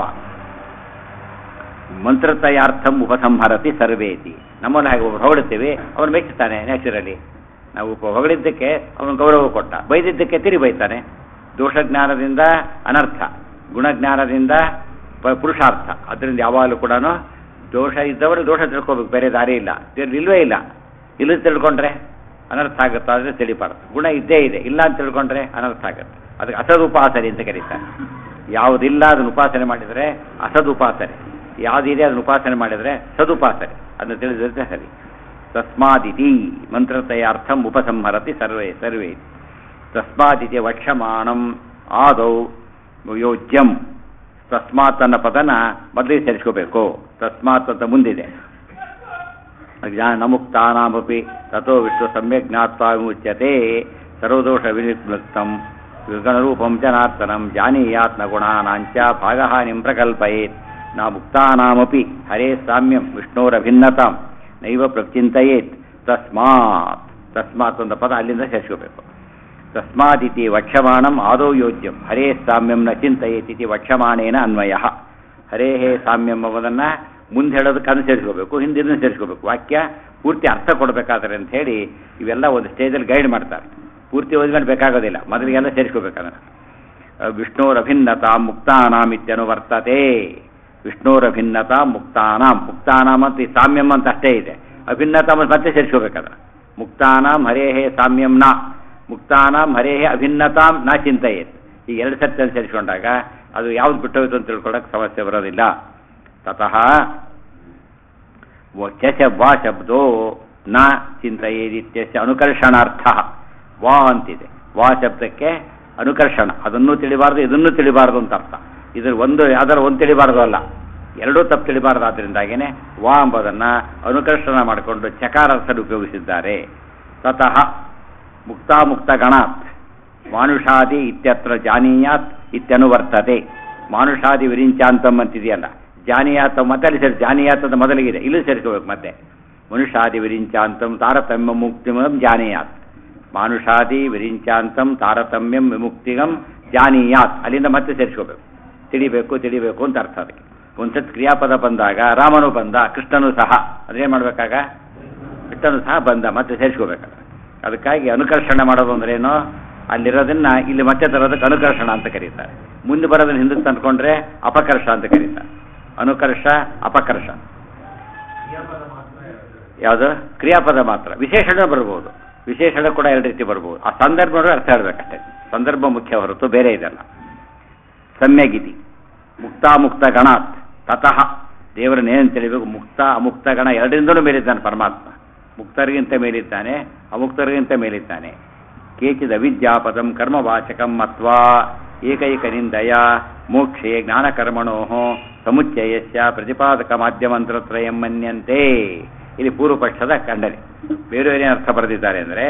ಮಂತ್ರತಯಾರ್ಥಂ ಉಪಸಂಹರತಿ ಸರ್ವೇತಿ ನಮ್ಮನ್ನು ಹಾಗೆ ಒಬ್ರು ಹೊಗಳುತ್ತೀವಿ ಅವನು ಮೆಚ್ಚುತ್ತಾನೆ ನ್ಯಾಚುರಲಿ ನಾವು ಉಪ ಹೊಗಳಿದ್ದಕ್ಕೆ ಅವನು ಗೌರವ ಕೊಟ್ಟ ಬೈದಿದ್ದಕ್ಕೆ ತಿರಿ ಬೈತಾನೆ ದೋಷಜ್ಞಾನದಿಂದ ಅನರ್ಥ ಗುಣಜ್ಞಾನದಿಂದ ಪ- ಪುರುಷಾರ್ಥ ಅದರಿಂದ ಯಾವಾಗಲೂ ಕೂಡ ದೋಷ ಇದ್ದವರು ದೋಷ ತಿಳ್ಕೊಬೇಕು ಬೇರೆ ದಾರಿ ಇಲ್ಲ ದೇವ್ರು ಇಲ್ವೇ ಇಲ್ಲ ಇಲ್ಲ ತಿಳ್ಕೊಂಡ್ರೆ ಅನರ್ಥ ಆಗುತ್ತೆ ಆದರೆ ತಿಳಿಬಾರ್ದು ಗುಣ ಇದ್ದೇ ಇದೆ ಇಲ್ಲ ಅಂತ ತಿಳ್ಕೊಂಡ್ರೆ ಅನರ್ಥ ಆಗುತ್ತೆ ಅದಕ್ಕೆ ಅಸದುಪಾಸನೆ ಅಂತ ಕರೀತಾರೆ ಯಾವುದಿಲ್ಲ ಅದನ್ನು ಉಪಾಸನೆ ಮಾಡಿದರೆ ಅಸದುಪಾಸನೆ ಯಾವುದಿದೆ ಅದನ್ನು ಉಪಾಸನೆ ಮಾಡಿದರೆ ಸದುಪಾಸನೆ ಅದನ್ನು ತಿಳಿದಿರುತ್ತೆ ಸರಿ ತಸ್ಮಾದಿತಿ ಮಂತ್ರತಯಾರ್ಥಂ ಉಪಸಂಹರತಿ ಸರ್ವೇ ಸರ್ವೇ ತಸ್ಮಾದಿತಿ ವಕ್ಷಮಾಣಂ ಆದೌ ಯೋಜ್ಯಂ ತಸ್ಮಾತ್ ಅನ್ನೋ ಪದನ ಮೊದಲಿಗೆ ಸೇರಿಸ್ಕೋಬೇಕು ತಸ್ಮಾತ್ ಅಂತ ಮುಂದಿದೆ ಜ್ಞಾನಮುಕ್ತಾನಾಮಪಿ ತಥೋ ವಿಶ್ವ ಸಮ್ಯಕ್ ಜ್ಞಾತ್ವಾ ವಿಮುಚ್ಯತೆ ಸರ್ವದೋಷ ವಿನಿರ್ಮುಕ್ತಂ ಗಣರೂಪಂ ಜನಾರ್ದನಂ ಜಾನೀಯಾತ್ ನ ಗುಣಾನಾಂಚ ಭಾಗಹಾನಿಂ ಪ್ರಕಲ್ಪಯೇತ್ ನ ಮುಕ್ತಾನಾಮಪಿ ಹರೇ ಸಾಮ್ಯಂ ವಿಷ್ಣೋರಭಿನ್ನತಾಂ ನೈವ ಪ್ರಚಿಂತಯೇತ್ ತಸ್ಮಾತ್ ತಸ್ಮಾತ್ ಒಂದು ಪದ ಅಲ್ಲಿಂದ ಸೇರಿಸ್ಕೋಬೇಕು ತಸ್ಮಾದಿತಿ ವಕ್ಷಮಾಣಂ ಆದೌ ಯೋಜ್ಯಂ ಹರೇ ಸಾಮ್ಯಂ ನ ಚಿಂತಯೇತಿ ವಕ್ಷಮಾಣೇನ ಅನ್ವಯ ಹರೇ ಸಾಮ್ಯಂ ಎಂಬುದನ್ನು ಮುಂದೆ ಹೇಳೋದಕ್ಕೆ ಅದನ್ನು ಸೇರಿಸ್ಕೋಬೇಕು ಹಿಂದಿನ ಸೇರಿಸ್ಕೋಬೇಕು ವಾಕ್ಯ ಪೂರ್ತಿ ಅರ್ಥ ಕೊಡಬೇಕಾದ್ರೆ ಅಂತ ಹೇಳಿ ಇವೆಲ್ಲ ಒಂದು ಸ್ಟೇಜಲ್ಲಿ ಗೈಡ್ ಮಾಡ್ತಾರೆ ಪೂರ್ತಿ ಓದ್ಕೊಂಡು ಬೇಕಾಗೋದಿಲ್ಲ ಮೊದಲಿಗೆಲ್ಲ ಸೇರಿಸ್ಕೋಬೇಕು ಅದನ್ನು ವಿಷ್ಣೋರಭಿನ್ನತಾ ಮುಕ್ತಾನಾಂ ಇತ್ಯನು ವರ್ತತೆ ವಿಷ್ಣೋರಭಿನ್ನತಾ ಮುಕ್ತಾನಾಂ ಮುಕ್ತಾನಾಂ ಅಂತ ಈ ಸಾಮ್ಯಂ ಅಂತ ಅಷ್ಟೇ ಇದೆ ಅಭಿನ್ನತಾ ಮತ್ತೆ ಮತ್ತೆ ಸೇರಿಸ್ಕೋಬೇಕಾದ್ರೆ ಮುಕ್ತಾನಾಂ ಹರೇಹೇ ಸಾಮ್ಯಂ ನ ಮುಕ್ತಾನಾಂ ಹರೇಹೇ ಅಭಿನ್ನತಾಂ ನ ಚಿಂತೆಯೇತ್ ಈ ಎರಡು ಸತ್ಯಲ್ಲಿ ಸೇರಿಸ್ಕೊಂಡಾಗ ಅದು ಯಾವ್ದು ಬಿಟ್ಟೋಯ್ತು ಅಂತ ತಿಳ್ಕೊಳ್ಳೋಕೆ ಸಮಸ್ಯೆ ಬರೋದಿಲ್ಲ ತತಃ ಚ ವಾ ಶಬ್ದೋ ನ ಚಿಂತೆಯೇದಿತ್ಯಸ್ಯ ಅನುಕರ್ಷಣಾರ್ಥ ವಾ ಅಂತಿದೆ ವಾ ಶಬ್ದಕ್ಕೆ ಅನುಕರ್ಷಣ ಅದನ್ನೂ ತಿಳಿಬಾರ್ದು ಇದನ್ನೂ ತಿಳಿಬಾರ್ದು ಅಂತ ಅರ್ಥ ಇದ್ರ ಒಂದು ಯಾವ್ದಾರು ಒಂದು ತಿಳಿಬಾರ್ದು ಅಲ್ಲ ಎರಡೂ ತಪ್ಪು ತಿಳಿಬಾರ್ದು ಆದ್ದರಿಂದಾಗೇನೆ ವಾ ಎಂಬುದನ್ನು ಅನುಕರ್ಷಣ ಮಾಡಿಕೊಂಡು ಚಕಾರಾರ್ಥದಲ್ಲಿ ಉಪಯೋಗಿಸಿದ್ದಾರೆ ತತಃ ಮುಕ್ತಾಮುಕ್ತ ಗಣಾತ್ ಮಾನುಷಾದಿ ಇತ್ಯತ್ರ ಜಾನೀಯಾತ್ ಇತ್ಯನುವರ್ತತೆ ಮಾನುಷಾದಿ ವಿರಿಂಚಾಂತಂ ಅಂತಿದೆಯಲ್ಲ ಜಾನೀಯಾತ್ ಮತ್ತೆ ಅಲ್ಲಿ ಸೇರಿ ಜಾನೀಯಾತ್ ಅಂತ ಮೊದಲಿಗಿದೆ ಇಲ್ಲೂ ಸೇರಿಸ್ಕೋಬೇಕು ಮತ್ತೆ ಮನುಷ್ಯಾದಿ ವಿರಿಂಚಾಂತಂ ತಾರತಮ್ಯ ಮುಕ್ತಿಮಂ ಜಾನೀಯಾತ್ ಮಾನುಷಾದಿ ವಿರಿಂಚಾಂತಂ ತಾರತಮ್ಯಂ ವಿಮುಕ್ತಿಗಂ ಜಾನೀಯಾತ್ ಅಲ್ಲಿಂದ ಮತ್ತೆ ಸೇರಿಸ್ಕೋಬೇಕು ತಿಳಿಬೇಕು ತಿಳಿಬೇಕು ಅಂತ ಅರ್ಥ ಅದಕ್ಕೆ ಒಂದ್ಸತ್ ಕ್ರಿಯಾಪದ ಬಂದಾಗ ರಾಮನು ಬಂದ ಕೃಷ್ಣನು ಸಹ ಅದೇನು ಮಾಡ್ಬೇಕಾಗ ಕೃಷ್ಣನು ಸಹ ಬಂದ ಮತ್ತೆ ಸೇರಿಸ್ಕೋಬೇಕಾಗ ಅದಕ್ಕಾಗಿ ಅನುಕರ್ಷಣ ಮಾಡೋದು ಅಂದ್ರೇನು ಅಲ್ಲಿರೋದನ್ನ ಇಲ್ಲಿ ಮತ್ತೆ ತರೋದಕ್ಕೆ ಅನುಕರ್ಷಣ ಅಂತ ಕರೀತಾರೆ ಮುಂದೆ ಬರೋದನ್ನ ಹಿಂದಕ್ಕೆ ತಂದ್ಕೊಂಡ್ರೆ ಅಪಕರ್ಷ ಅಂತ ಕರೀತಾರೆ ಅನುಕರ್ಷ ಅಪಕರ್ಷ ಯಾವುದು ಕ್ರಿಯಾಪದ ಮಾತ್ರ ವಿಶೇಷಣ ಬರ್ಬೋದು ವಿಶೇಷಣ ಕೂಡ ಎರಡು ರೀತಿ ಬರ್ಬೋದು ಆ ಸಂದರ್ಭ ನೋಡಿದ್ರೆ ಅರ್ಥ ಹೇಳ್ಬೇಕಷ್ಟೇ ಸಂದರ್ಭ ಮುಖ್ಯ ಹೊರತು ಬೇರೆ ಇದಲ್ಲ ಸಮ್ಯಗಿತಿ ಮುಕ್ತಾಮುಕ್ತ ಗಣಾತ್ ತತಃ ದೇವರನ್ನ ಏನು ತಿಳಿಬೇಕು ಮುಕ್ತ ಅಮುಕ್ತ ಗಣ ಎರಡರಿಂದಲೂ ಮೇಲಿದ್ದಾನೆ ಪರಮಾತ್ಮ ಮುಕ್ತರಿಗಿಂತ ಮೇಲಿದ್ದಾನೆ ಅಮುಕ್ತರಿಗಿಂತ ಮೇಲಿದ್ದಾನೆ ಕೇಚಿದ ಅವಿದ್ಯಾಪದಂ ಕರ್ಮವಾಚಕಂ ಮತ್ವಾ ಏಕೈಕ ನಿಂದಯ ಮೋಕ್ಷೆ ಜ್ಞಾನಕರ್ಮಣೋ ಸಮುಚ್ಚಯಸ್ಯ ಪ್ರತಿಪಾದಕ ಮಾಧ್ಯಮಂತ್ರತ್ರಯಂ ಮನ್ಯಂತೆ ಇಲ್ಲಿ ಪೂರ್ವ ಪಕ್ಷದ ಖಂಡನೆ ಬೇರೆ ಬೇರೆ ಅರ್ಥ ಬರೆದಿದ್ದಾರೆ ಅಂದರೆ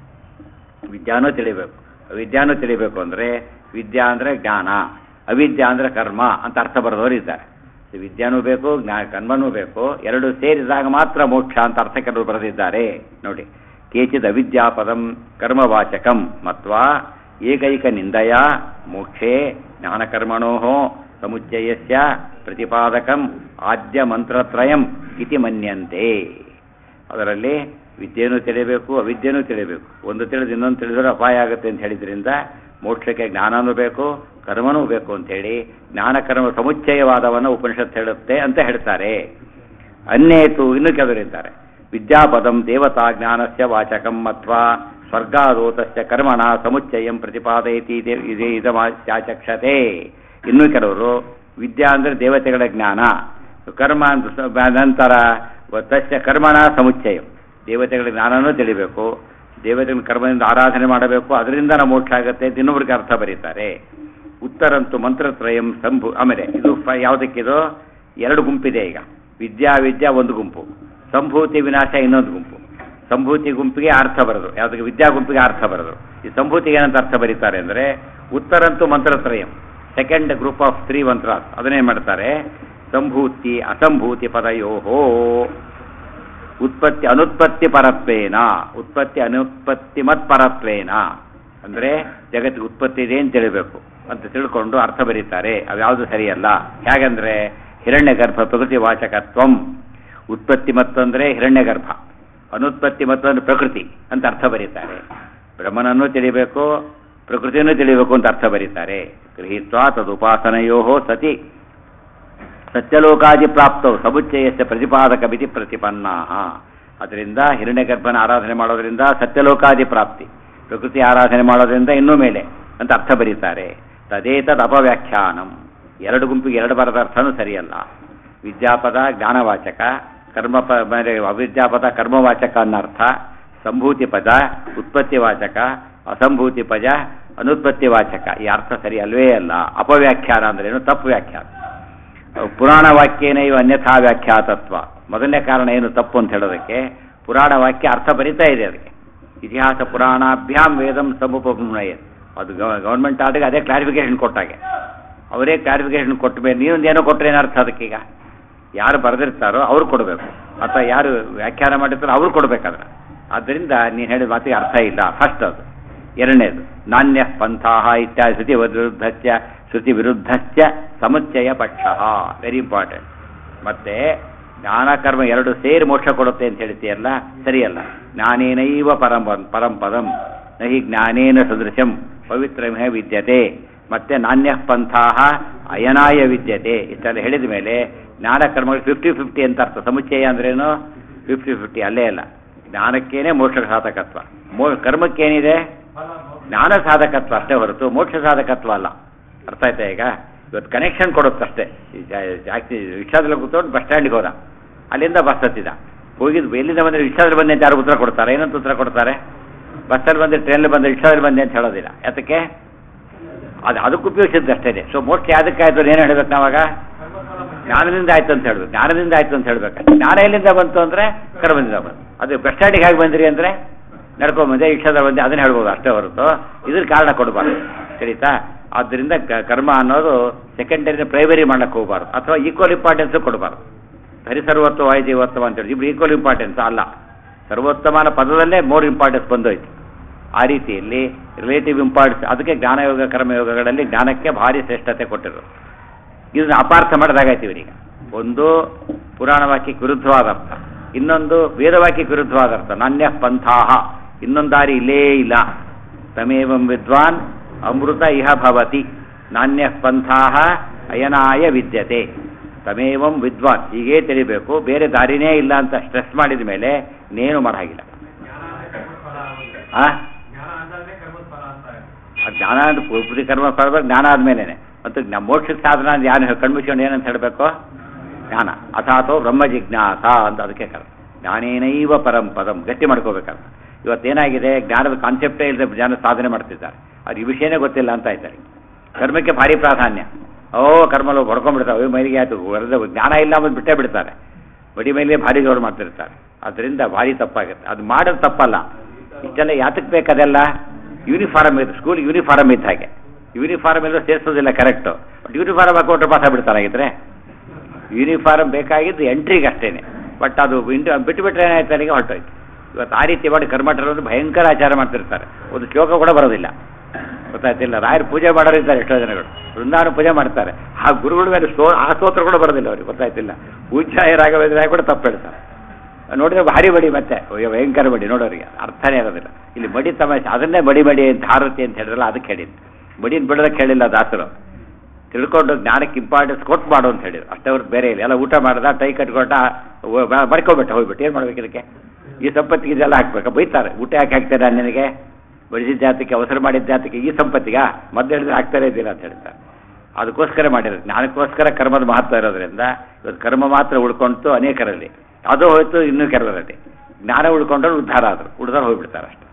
ವಿದ್ಯಾನೂ ತಿಳಿಬೇಕು ವಿದ್ಯಾನೂ ತಿಳಿಬೇಕು ಅಂದರೆ ವಿದ್ಯಾ ಅಂದರೆ ಜ್ಞಾನ ಅವಿದ್ಯಾ ಅಂದರೆ ಕರ್ಮ ಅಂತ ಅರ್ಥ ಬರೆದವರು ಇದ್ದಾರೆ ವಿದ್ಯಾನೂ ಬೇಕು ಜ್ಞಾ ಕರ್ಮನೂ ಬೇಕು ಎರಡು ಸೇರಿದಾಗ ಮಾತ್ರ ಮೋಕ್ಷ ಅಂತ ಅರ್ಥ ಕೆಲವರು ಬರೆದಿದ್ದಾರೆ ನೋಡಿ ಕೇಚಿದ ಅವಿದ್ಯಾಪದಂ ಕರ್ಮವಾಚಕಂ ಮತ್ವಾ ಏಕೈಕ ನಿಂದಯ ಮೋಕ್ಷೇ ಜ್ಞಾನಕರ್ಮಣೋ ಸಮುಚ್ಚಯಸ್ಯ ಪ್ರತಿಪಾದಕಂ ಆದ್ಯ ಮಂತ್ರತ್ರಯಂ ಇತಿ ಮನ್ಯಂತೆ ಅದರಲ್ಲಿ ವಿದ್ಯೆನೂ ತಿಳಿಬೇಕು ಅವಿದ್ಯೆನೂ ತಿಳಿಬೇಕು ಒಂದು ತಿಳಿದು ಇನ್ನೊಂದು ತಿಳಿದ್ರೆ ಅಪಾಯ ಆಗುತ್ತೆ ಅಂತ ಹೇಳಿದ್ರಿಂದ ಮೋಕ್ಷಕ್ಕೆ ಜ್ಞಾನನೂ ಬೇಕು ಕರ್ಮನೂ ಬೇಕು ಅಂತೇಳಿ ಜ್ಞಾನಕರ್ಮ ಸಮುಚ್ಚಯವಾದವನ್ನು ಉಪನಿಷತ್ ಹೇಳುತ್ತೆ ಅಂತ ಹೇಳ್ತಾರೆ ಅನ್ಯೇತು ಇನ್ನು ಕೆಲವರಿದ್ದಾರೆ ವಿದ್ಯಾಪದಂ ದೇವತಾ ಜ್ಞಾನಸ್ಯ ವಾಚಕಂ ಅಥವಾ ಸ್ವರ್ಗಾದೋತಸ್ಯ ಕರ್ಮಣ ಸಮುಚ್ಚಯಂ ಪ್ರತಿಪಾದಯತಿ ಇದೇ ಇದಮಾಚಕ್ಷತೆ ಇನ್ನು ಕೆಲವರು ವಿದ್ಯಾ ಅಂದರೆ ದೇವತೆಗಳ ಜ್ಞಾನ ಕರ್ಮ ಅಂತ ಸ- ನಂತರ ತಸ್ಯ ಕರ್ಮಣ ಸಮುಚ್ಚಯಂ ದೇವತೆಗಳ ಜ್ಞಾನನೂ ತಿಳಿಬೇಕು ದೇವತೆಗಳ ಕರ್ಮದಿಂದ ಆರಾಧನೆ ಮಾಡಬೇಕು ಅದರಿಂದ ನಾವು ಮೋಕ್ಷ ಆಗುತ್ತೆ ಅಂತ ಇನ್ನೊಬ್ರಿಗೆ ಅರ್ಥ ಬರೀತಾರೆ ಉತ್ತರಂತು ಮಂತ್ರತ್ರಯಂ ಸಂಭು ಆಮೇಲೆ ಇದು ಫ- ಯಾವುದಕ್ಕಿದು ಎರಡು ಗುಂಪಿದೆ ಈಗ ವಿದ್ಯಾ ವಿದ್ಯಾ ಒಂದು ಗುಂಪು ಸಂಭೂತಿ ವಿನಾಶ ಇನ್ನೊಂದು ಗುಂಪು ಸಂಭೂತಿ ಗುಂಪಿಗೆ ಅರ್ಥ ಬರೋದು ಯಾವುದಕ್ಕೆ ವಿದ್ಯಾ ಗುಂಪಿಗೆ ಅರ್ಥ ಬರೋದು ಈ ಸಂಭೂತಿಗೆ ಏನಂತ ಅರ್ಥ ಬರೀತಾರೆ ಅಂದರೆ ಉತ್ತರಂತು ಮಂತ್ರತ್ರಯಂ ಸೆಕೆಂಡ್ ಗ್ರೂಪ್ ಆಫ್ ತ್ರೀ ಮಂತ್ರ ಅದನ್ನೇ ಮಾಡ್ತಾರೆ ಸಂಭೂತಿ ಅಸಂಭೂತಿ ಪದಯೋಹೋ ಉತ್ಪತ್ತಿ ಅನುತ್ಪತ್ತಿ ಪರತ್ವೇನ ಉತ್ಪತ್ತಿ ಅನುತ್ಪತ್ತಿ ಮತ್ ಪರತ್ವೇನ ಅಂದರೆ ಜಗತ್ತಿಗೆ ಉತ್ಪತ್ತಿ ಇದೆ ಅಂತ ತಿಳಿಬೇಕು ಅಂತ ತಿಳ್ಕೊಂಡು ಅರ್ಥ ಬರೀತಾರೆ ಅದ್ಯಾವುದು ಸರಿಯಲ್ಲ ಹೇಗಂದ್ರೆ ಹಿರಣ್ಯ ಗರ್ಭ ಪ್ರಕೃತಿ ವಾಚಕತ್ವಂ ಉತ್ಪತ್ತಿ ಮತ್ತಂದ್ರೆ ಹಿರಣ್ಯ ಗರ್ಭ ಅನುತ್ಪತ್ತಿ ಮತ್ತೊಂದು ಪ್ರಕೃತಿ ಅಂತ ಅರ್ಥ ಬರೀತಾರೆ ಬ್ರಹ್ಮನನ್ನು ತಿಳಿಬೇಕು ಪ್ರಕೃತಿಯನ್ನು ತಿಳಿಬೇಕು ಅಂತ ಅರ್ಥ ಬರೀತಾರೆ ಗೃಹೀತ್ವಾ ತದುಪಾಸನೆಯೋ ಸತಿ ಸತ್ಯಲೋಕಾದಿ ಪ್ರಾಪ್ತವು ಸಮುಚ್ಚಯಸ್ಯ ಪ್ರತಿಪಾದಕ ಮಿತಿ ಪ್ರತಿಪನ್ನ ಅದರಿಂದ ಹಿರಣ್ಯಗರ್ಭನ ಆರಾಧನೆ ಮಾಡೋದ್ರಿಂದ ಸತ್ಯಲೋಕಾದಿ ಪ್ರಾಪ್ತಿ ಪ್ರಕೃತಿ ಆರಾಧನೆ ಮಾಡೋದ್ರಿಂದ ಇನ್ನೂ ಮೇಲೆ ಅಂತ ಅರ್ಥ ಬರೀತಾರೆ ತದೇತದ್ ಅಪವ್ಯಾಖ್ಯಾನಂ ಎರಡು ಗುಂಪಿಗೆ ಎರಡು ಬರದ ಅರ್ಥನೂ ಸರಿಯಲ್ಲ ವಿದ್ಯಾಪದ ಜ್ಞಾನವಾಚಕ ಕರ್ಮ ಪ ಮೇಲೆ ಅವಿದ್ಯಾಪದ ಕರ್ಮವಾಚಕ ಅನ್ನೋ ಅರ್ಥ ಸಂಭೂತಿ ಪದ ಉತ್ಪತ್ತಿ ವಾಚಕ ಅಸಂಭೂತಿ ಪದ ಅನುತ್ಪತ್ತಿ ವಾಚಕ ಈ ಅರ್ಥ ಸರಿ ಅಲ್ವೇ ಅಲ್ಲ ಅಪವ್ಯಾಖ್ಯಾನ ಅಂದ್ರೇನು ತಪ್ಪು ವ್ಯಾಖ್ಯಾನ ಪುರಾಣ ವಾಕ್ಯೇನ ಇವ ಅನ್ಯಥಾ ವ್ಯಾಖ್ಯಾತತ್ವ ಮೊದಲನೇ ಕಾರಣ ಏನು ತಪ್ಪು ಅಂತ ಹೇಳೋದಕ್ಕೆ ಪುರಾಣ ವಾಕ್ಯ ಅರ್ಥ ಬರಿತಾ ಇದೆ ಅದಕ್ಕೆ ಇತಿಹಾಸ ಪುರಾಣಾಭ್ಯಾಂ ವೇದಂ ಸಮುಪಮುನಯ ಅದು ಗೌರ್ಮೆಂಟ್ ಆದಾಗ ಅದೇ ಕ್ಲಾರಿಫಿಕೇಶನ್ ಕೊಟ್ಟಾಗೆ ಅವರೇ ಕ್ಲಾರಿಫಿಕೇಶನ್ ಕೊಟ್ಟ ಮೇಲೆ ನೀವೊಂದು ಏನೋ ಕೊಟ್ಟರೆ ಏನರ್ಥ ಅದಕ್ಕೀಗ ಯಾರು ಬರೆದಿರ್ತಾರೋ ಅವ್ರು ಕೊಡಬೇಕು ಅಥವಾ ಯಾರು ವ್ಯಾಖ್ಯಾನ ಮಾಡಿರ್ತಾರೋ ಅವ್ರು ಕೊಡಬೇಕಾದ್ರೆ ಆದ್ದರಿಂದ ನೀನು ಹೇಳಿದ ಮಾತಿಗೆ ಅರ್ಥ ಇಲ್ಲ ಫಸ್ಟ್ ಅದು ಎರಡನೇದು ನಾಣ್ಯ ಪಂಥಾಹ ಇತ್ಯಾದಿ ಶ್ರುತಿ ವಿರುದ್ಧಸ್ಯ ಶ್ರುತಿ ವಿರುದ್ಧಸ್ಯ ಸಮುಚ್ಚಯ ಪಕ್ಷ ವೆರಿ ಇಂಪಾರ್ಟೆಂಟ್ ಮತ್ತೆ ಜ್ಞಾನಕರ್ಮ ಎರಡು ಸೇರಿ ಮೋಕ್ಷ ಕೊಡುತ್ತೆ ಅಂತ ಹೇಳ್ತೀಯಲ್ಲ ಸರಿಯಲ್ಲ ಜ್ಞಾನೇನೈವ ಪರಂ ಪರಂಪದಂ ನಹಿ ಜ್ಞಾನೇನ ಸದೃಶಂ ಪವಿತ್ರಮೇ ವಿದ್ಯತೆ ಮತ್ತೆ ನಾಣ್ಯ ಪಂಥಾಹ ಅಯನಾಯ ವಿದ್ಯತೆ ಇಷ್ಟೆಲ್ಲ ಹೇಳಿದ ಮೇಲೆ ಜ್ಞಾನಕರ್ಮಗಳು ಫಿಫ್ಟಿ ಫಿಫ್ಟಿ ಅಂತ ಅರ್ಥ ಸಮುಚ್ಚಯ ಅಂದ್ರೇನು ಫಿಫ್ಟಿ ಫಿಫ್ಟಿ ಅಲ್ಲೇ ಅಲ್ಲ ಜ್ಞಾನಕ್ಕೇನೆ ಮೋಕ್ಷ ಸಾಧಕತ್ವ ಮೋ ಕರ್ಮಕ್ಕೇನಿದೆ ಜ್ಞಾನ ಸಾಧಕತ್ವ ಅಷ್ಟೇ ಹೊರತು ಮೋಕ್ಷ ಸಾಧಕತ್ವ ಅಲ್ಲ ಅರ್ಥ ಆಯ್ತಾ ಈಗ ಇವತ್ತು ಕನೆಕ್ಷನ್ ಕೊಡುತ್ತಷ್ಟೇ ಜಾಸ್ತಿ ರಿಕ್ಷಾದಲ್ಲಿ ಕೂತ್ಕೊಂಡು ಬಸ್ ಸ್ಟ್ಯಾಂಡ್ಗೆ ಹೋದ ಅಲ್ಲಿಂದ ಬಸ್ ಹತ್ತಿದ ಹೋಗಿದ್ದು ಎಲ್ಲಿಂದ ಬಂದರೆ ರಿಕ್ಷಾದಲ್ಲಿ ಬಂದೆ ಅಂತ ಯಾರು ಉತ್ತರ ಕೊಡ್ತಾರೆ ಏನಂತ ಉತ್ತರ ಕೊಡ್ತಾರೆ ಬಸ್ಸಲ್ಲಿ ಬಂದೆ ಟ್ರೈನಲ್ಲಿ ಬಂದೆ ರಿಕ್ಷಾದಲ್ಲಿ ಬಂದೆ ಅಂತ ಹೇಳೋದಿಲ್ಲ ಯಾತಕ್ಕೆ ಅದು ಅದಕ್ಕೆ ಉಪಯೋಗಿಸಿದ್ದು ಅಷ್ಟೇ ಸೊ ಮೋಕ್ಷ ಯಾವುದಕ್ಕಾಯ್ತು ಏನು ಹೇಳ್ಬೇಕು ನಾವಾಗ ಜ್ಞಾನದಿಂದ ಆಯ್ತು ಅಂತ ಹೇಳ್ಬೇಕು ಜ್ಞಾನದಿಂದ ಆಯ್ತು ಅಂತ ಹೇಳ್ಬೇಕು ಜ್ಞಾನ ಎಲ್ಲಿಂದ ಬಂತು ಅಂದ್ರೆ ಕರ್ಮದಿಂದ ಬಂತು ಅದು ಬಸ್ ಸ್ಟ್ಯಾಂಡಿಗೆ ಹೇಗೆ ಬಂದ್ರಿ ಅಂದ್ರೆ ನಡ್ಕೊಂಬಂದೆ ಇಷ್ಟದ ಬಂದೆ ಅದನ್ನ ಹೇಳ್ಬೋದು ಅಷ್ಟೇ ಹೊರತು ಇದ್ರ ಕಾರಣ ಕೊಡಬಾರ್ದು ಸರಿತಾ ಆದ್ದರಿಂದ ಕ- ಕರ್ಮ ಅನ್ನೋದು ಸೆಕೆಂಡರಿ ಪ್ರೈಮರಿ ಮಾಡಕ್ಕೆ ಹೋಗಬಾರ್ದು ಅಥವಾ ಈಕ್ವಲ್ ಇಂಪಾರ್ಟೆನ್ಸ್ ಕೊಡಬಾರ್ದು ಹರಿ ಸರ್ವೋತ್ತಮ ವಾಯುಜೀವೋತ್ತಮ ಅಂತೇಳಿ ಇಬ್ರು ಈಕ್ವಲ್ ಇಂಪಾರ್ಟೆನ್ಸ್ ಅಲ್ಲ ಸರ್ವೋತ್ತಮನ ಪದದಲ್ಲೇ ಮೋರ್ ಇಂಪಾರ್ಟೆನ್ಸ್ ಬಂದೋಯ್ತು ಆ ರೀತಿಯಲ್ಲಿ ರಿಲೇಟಿವ್ ಇಂಪಾರ್ಟೆನ್ಸ್ ಅದಕ್ಕೆ ಜ್ಞಾನಯೋಗ ಕರ್ಮಯೋಗಗಳಲ್ಲಿ ಜ್ಞಾನಕ್ಕೆ ಭಾರಿ ಶ್ರೇಷ್ಠತೆ ಕೊಟ್ಟಿರು ಇದನ್ನ ಅಪಾರ್ಥ ಮಾಡಿದಾಗಾಯ್ತು ಇವರಿಗೆ ಒಂದು ಪುರಾಣ ವಾಕ್ಯಕ್ಕೆ ವಿರುದ್ಧವಾದ ಅರ್ಥ ಇನ್ನೊಂದು ವೇದವಾಕ್ಯಕ್ಕೆ ವಿರುದ್ಧವಾದ ಅರ್ಥ ನಾಣ್ಯ ಪಂಥಾಹ ಇನ್ನೊಂದು ದಾರಿ ಇಲ್ಲೇ ಇಲ್ಲ ತಮೇವಂ ವಿದ್ವಾನ್ ಅಮೃತ ಇಹ ಭವತಿ ನಾಣ್ಯ ಪಂಥಾಹ ಅಯನಾಯ ವಿದ್ಯತೆ ತಮೇವಂ ವಿದ್ವಾನ್ ಹೀಗೇ ತಿಳಿಬೇಕು ಬೇರೆ ದಾರಿನೇ ಇಲ್ಲ ಅಂತ ಸ್ಟ್ರೆಸ್ ಮಾಡಿದ ಮೇಲೆ ಇನ್ನೇನು ಮಾಡಾಗಿಲ್ಲ ಜ್ಞಾನ ಅಂದ್ರೆ ಕರ್ಮದ ಫಲ ಆಗುತ್ತೆ. ಆ ಜ್ಞಾನ ಅಂತಾದ್ರೆ ಕರ್ಮದ ಫಲ ಅಂತ ಆ ಜ್ಞಾನ ಅಂದ್ರೆ ಪೂರ್ತಿ ಕರ್ಮ ಫಲ ಜ್ಞಾನ ಆದ್ಮೇಲೆ ಮತ್ತು ನಮ್ಮ ಮೋಕ್ಷಕ್ಕೆ ಸಾಧನ ಅಂತ ಯಾರು ಕಣ್ಮುಚ್ಕೊಂಡು ಏನಂತ ಹೇಳಬೇಕು ಜ್ಞಾನ ಅಥಾತೋ ಬ್ರಹ್ಮ ಜಿಜ್ಞಾಸ ಅಂತ ಅದಕ್ಕೆ ಕರ ಜ್ಞಾನೇನೈವ ಪರಂ ಪದಂ ಗಟ್ಟಿ ಮಾಡ್ಕೋಬೇಕಂತ ಇವತ್ತೇನಾಗಿದೆ ಜ್ಞಾನದ ಕಾನ್ಸೆಪ್ಟೇ ಇಲ್ಲದೆ ಜನ ಸಾಧನೆ ಮಾಡ್ತಿದ್ದಾರೆ ಅದು ಈ ವಿಷಯನೇ ಗೊತ್ತಿಲ್ಲ ಅಂತ ಇದ್ದಾರೆ ಕರ್ಮಕ್ಕೆ ಭಾರಿ ಪ್ರಾಧಾನ್ಯ ಓ ಕರ್ಮಲು ಹೊಡ್ಕೊಂಡ್ಬಿಡ್ತಾವೆ ಮೈಲಿಗೆ ಆಯ್ತು ವರದ ಜ್ಞಾನ ಇಲ್ಲ ಅಂದ್ ಬಿಟ್ಟೇ ಬಿಡ್ತಾರೆ ಬಡಿ ಮೇಲೆ ಭಾರಿ ಜೋರು ಮಾಡ್ತಿರ್ತಾರೆ ಅದರಿಂದ ಭಾರಿ ತಪ್ಪಾಗುತ್ತೆ ಅದು ಮಾಡೋದು ತಪ್ಪಲ್ಲ ಇಷ್ಟೆಲ್ಲ ಯಾತಕ್ಕೆ ಬೇಕದೆಲ್ಲ ಯೂನಿಫಾರ್ಮ್ ಇದೆ ಸ್ಕೂಲ್ ಯೂನಿಫಾರ್ಮ್ ಇದ್ದ ಹಾಗೆ ಯೂನಿಫಾರ್ಮ್ ಎಲ್ಲ ಸೇರಿಸೋದಿಲ್ಲ ಕರೆಕ್ಟು ಬಟ್ ಯೂನಿಫಾರ್ಮ್ ಹಾಕೊಟ್ರೆ ಪಾಠ ಬಿಡ್ತಾರಾಗಿದ್ರೆ ಯೂನಿಫಾರ್ಮ್ ಬೇಕಾಗಿದ್ದು ಎಂಟ್ರಿಗೆ ಅಷ್ಟೇನೆ ಬಟ್ ಅದು ಇಂಟು ಬಿಟ್ಟು ಬಿಟ್ಟರೆ ಏನಾಯ್ತು ಅಲ್ಲಿಗೆ ಹೊರಟೋಯ್ತು ಇವತ್ತು ಆ ರೀತಿ ಮಾಡಿ ಕರ್ಮಠರು ಭಯಂಕರ ಆಚಾರ ಮಾಡ್ತಿರ್ತಾರೆ ಒಂದು ಶ್ಲೋಕ ಕೂಡ ಬರೋದಿಲ್ಲ ಗೊತ್ತಾಯ್ತಿಲ್ಲ ರಾಯರು ಪೂಜೆ ಮಾಡೋರು ಇದ್ದಾರೆ ಎಷ್ಟೋ ಜನಗಳು ವೃಂದಾವನ ಪೂಜೆ ಮಾಡ್ತಾರೆ ಆ ಗುರುಗಳ ಮೇಲೆ ಸ್ಟೋ ಆ ಸ್ತೋತ್ರ ಕೂಡ ಬರೋದಿಲ್ಲ ಅವ್ರಿಗೆ ಗೊತ್ತಾಯ್ತಿಲ್ಲ ಪೂಜ್ಯಾಯ ರಾಘವೇಂದ್ರ ಕೂಡ ತಪ್ಪು ಹೇಳ್ತಾರೆ ನೋಡಿದ್ರೆ ಭಾರಿ ಬಡಿ ಮತ್ತೆ ಅಯ್ಯೋ ಭಯಂಕರ ಬಡಿ ನೋಡೋರಿಗೆ ಅರ್ಥನೇ ಇರೋದಿಲ್ಲ ಇಲ್ಲಿ ಬಡಿ ತಮಾಷೆ ಅದನ್ನೇ ಬಡಿ ಬಡಿ ಅಂತ ಹಾರತಿ ಅಂತ ಹೇಳಿದ್ರಲ್ಲ ಅದಕ್ಕೆ ಹೇಳಿದ್ದು ಬಡಿನ ಬಿಡೋದಕ್ಕೆ ಹೇಳಿಲ್ಲ ದಾಸರು ತಿಳ್ಕೊಂಡು ಜ್ಞಾನಕ್ಕೆ ಇಂಪಾರ್ಟೆನ್ಸ್ ಕೊಟ್ಟು ಮಾಡು ಅಂತ ಹೇಳಿದ್ರು ಅಷ್ಟೇ ಅವ್ರದ್ದು ಬೇರೆ ಇಲ್ಲ ಎಲ್ಲ ಊಟ ಮಾಡ್ದ ಟೈ ಕಟ್ಕೊಂಡ ಬಡ್ಕೊಬಿಟ್ಟ ಹೋಗ್ಬಿಟ್ಟು ಏನು ಮಾಡ್ಬೇಕು ಇದಕ್ಕೆ ಈ ಸಂಪತ್ತಿಗೆ ಇದೆಲ್ಲ ಹಾಕ್ಬೇಕಾ ಬೈತಾರೆ ಊಟ ಯಾಕೆ ಹಾಕ್ತಾರೆ ನಿನಗೆ ಬಡಿಸಿದ ಜಾತಿಗೆ ಅವಸರ ಮಾಡಿದ ಜಾತಿಗೆ ಈ ಸಂಪತ್ತಿಗ ಮದ್ದು ಹೇಳಿದ್ರೆ ಹಾಕ್ತಾನೆ ಇದ್ದೀರಾ ಅಂತ ಹೇಳ್ತಾರೆ ಅದಕ್ಕೋಸ್ಕರ ಮಾಡಿರೋದು ಜ್ಞಾನಕ್ಕೋಸ್ಕರ ಕರ್ಮದ ಮಹತ್ವ ಇರೋದ್ರಿಂದ ಇವತ್ತು ಕರ್ಮ ಮಾತ್ರ ಉಳ್ಕೊಂತು ಅನೇಕರಲ್ಲಿ ಅದು ಹೋಯ್ತು ಇನ್ನೂ ಕೆಲವರಲ್ಲಿ ಜ್ಞಾನ ಉಳ್ಕೊಂಡ್ರೆ ಉದ್ಧಾರ ಆದರು ಉಳಿದ್ರೆ ಹೋಗ್ಬಿಡ್ತಾರೆ ಅಷ್ಟೇ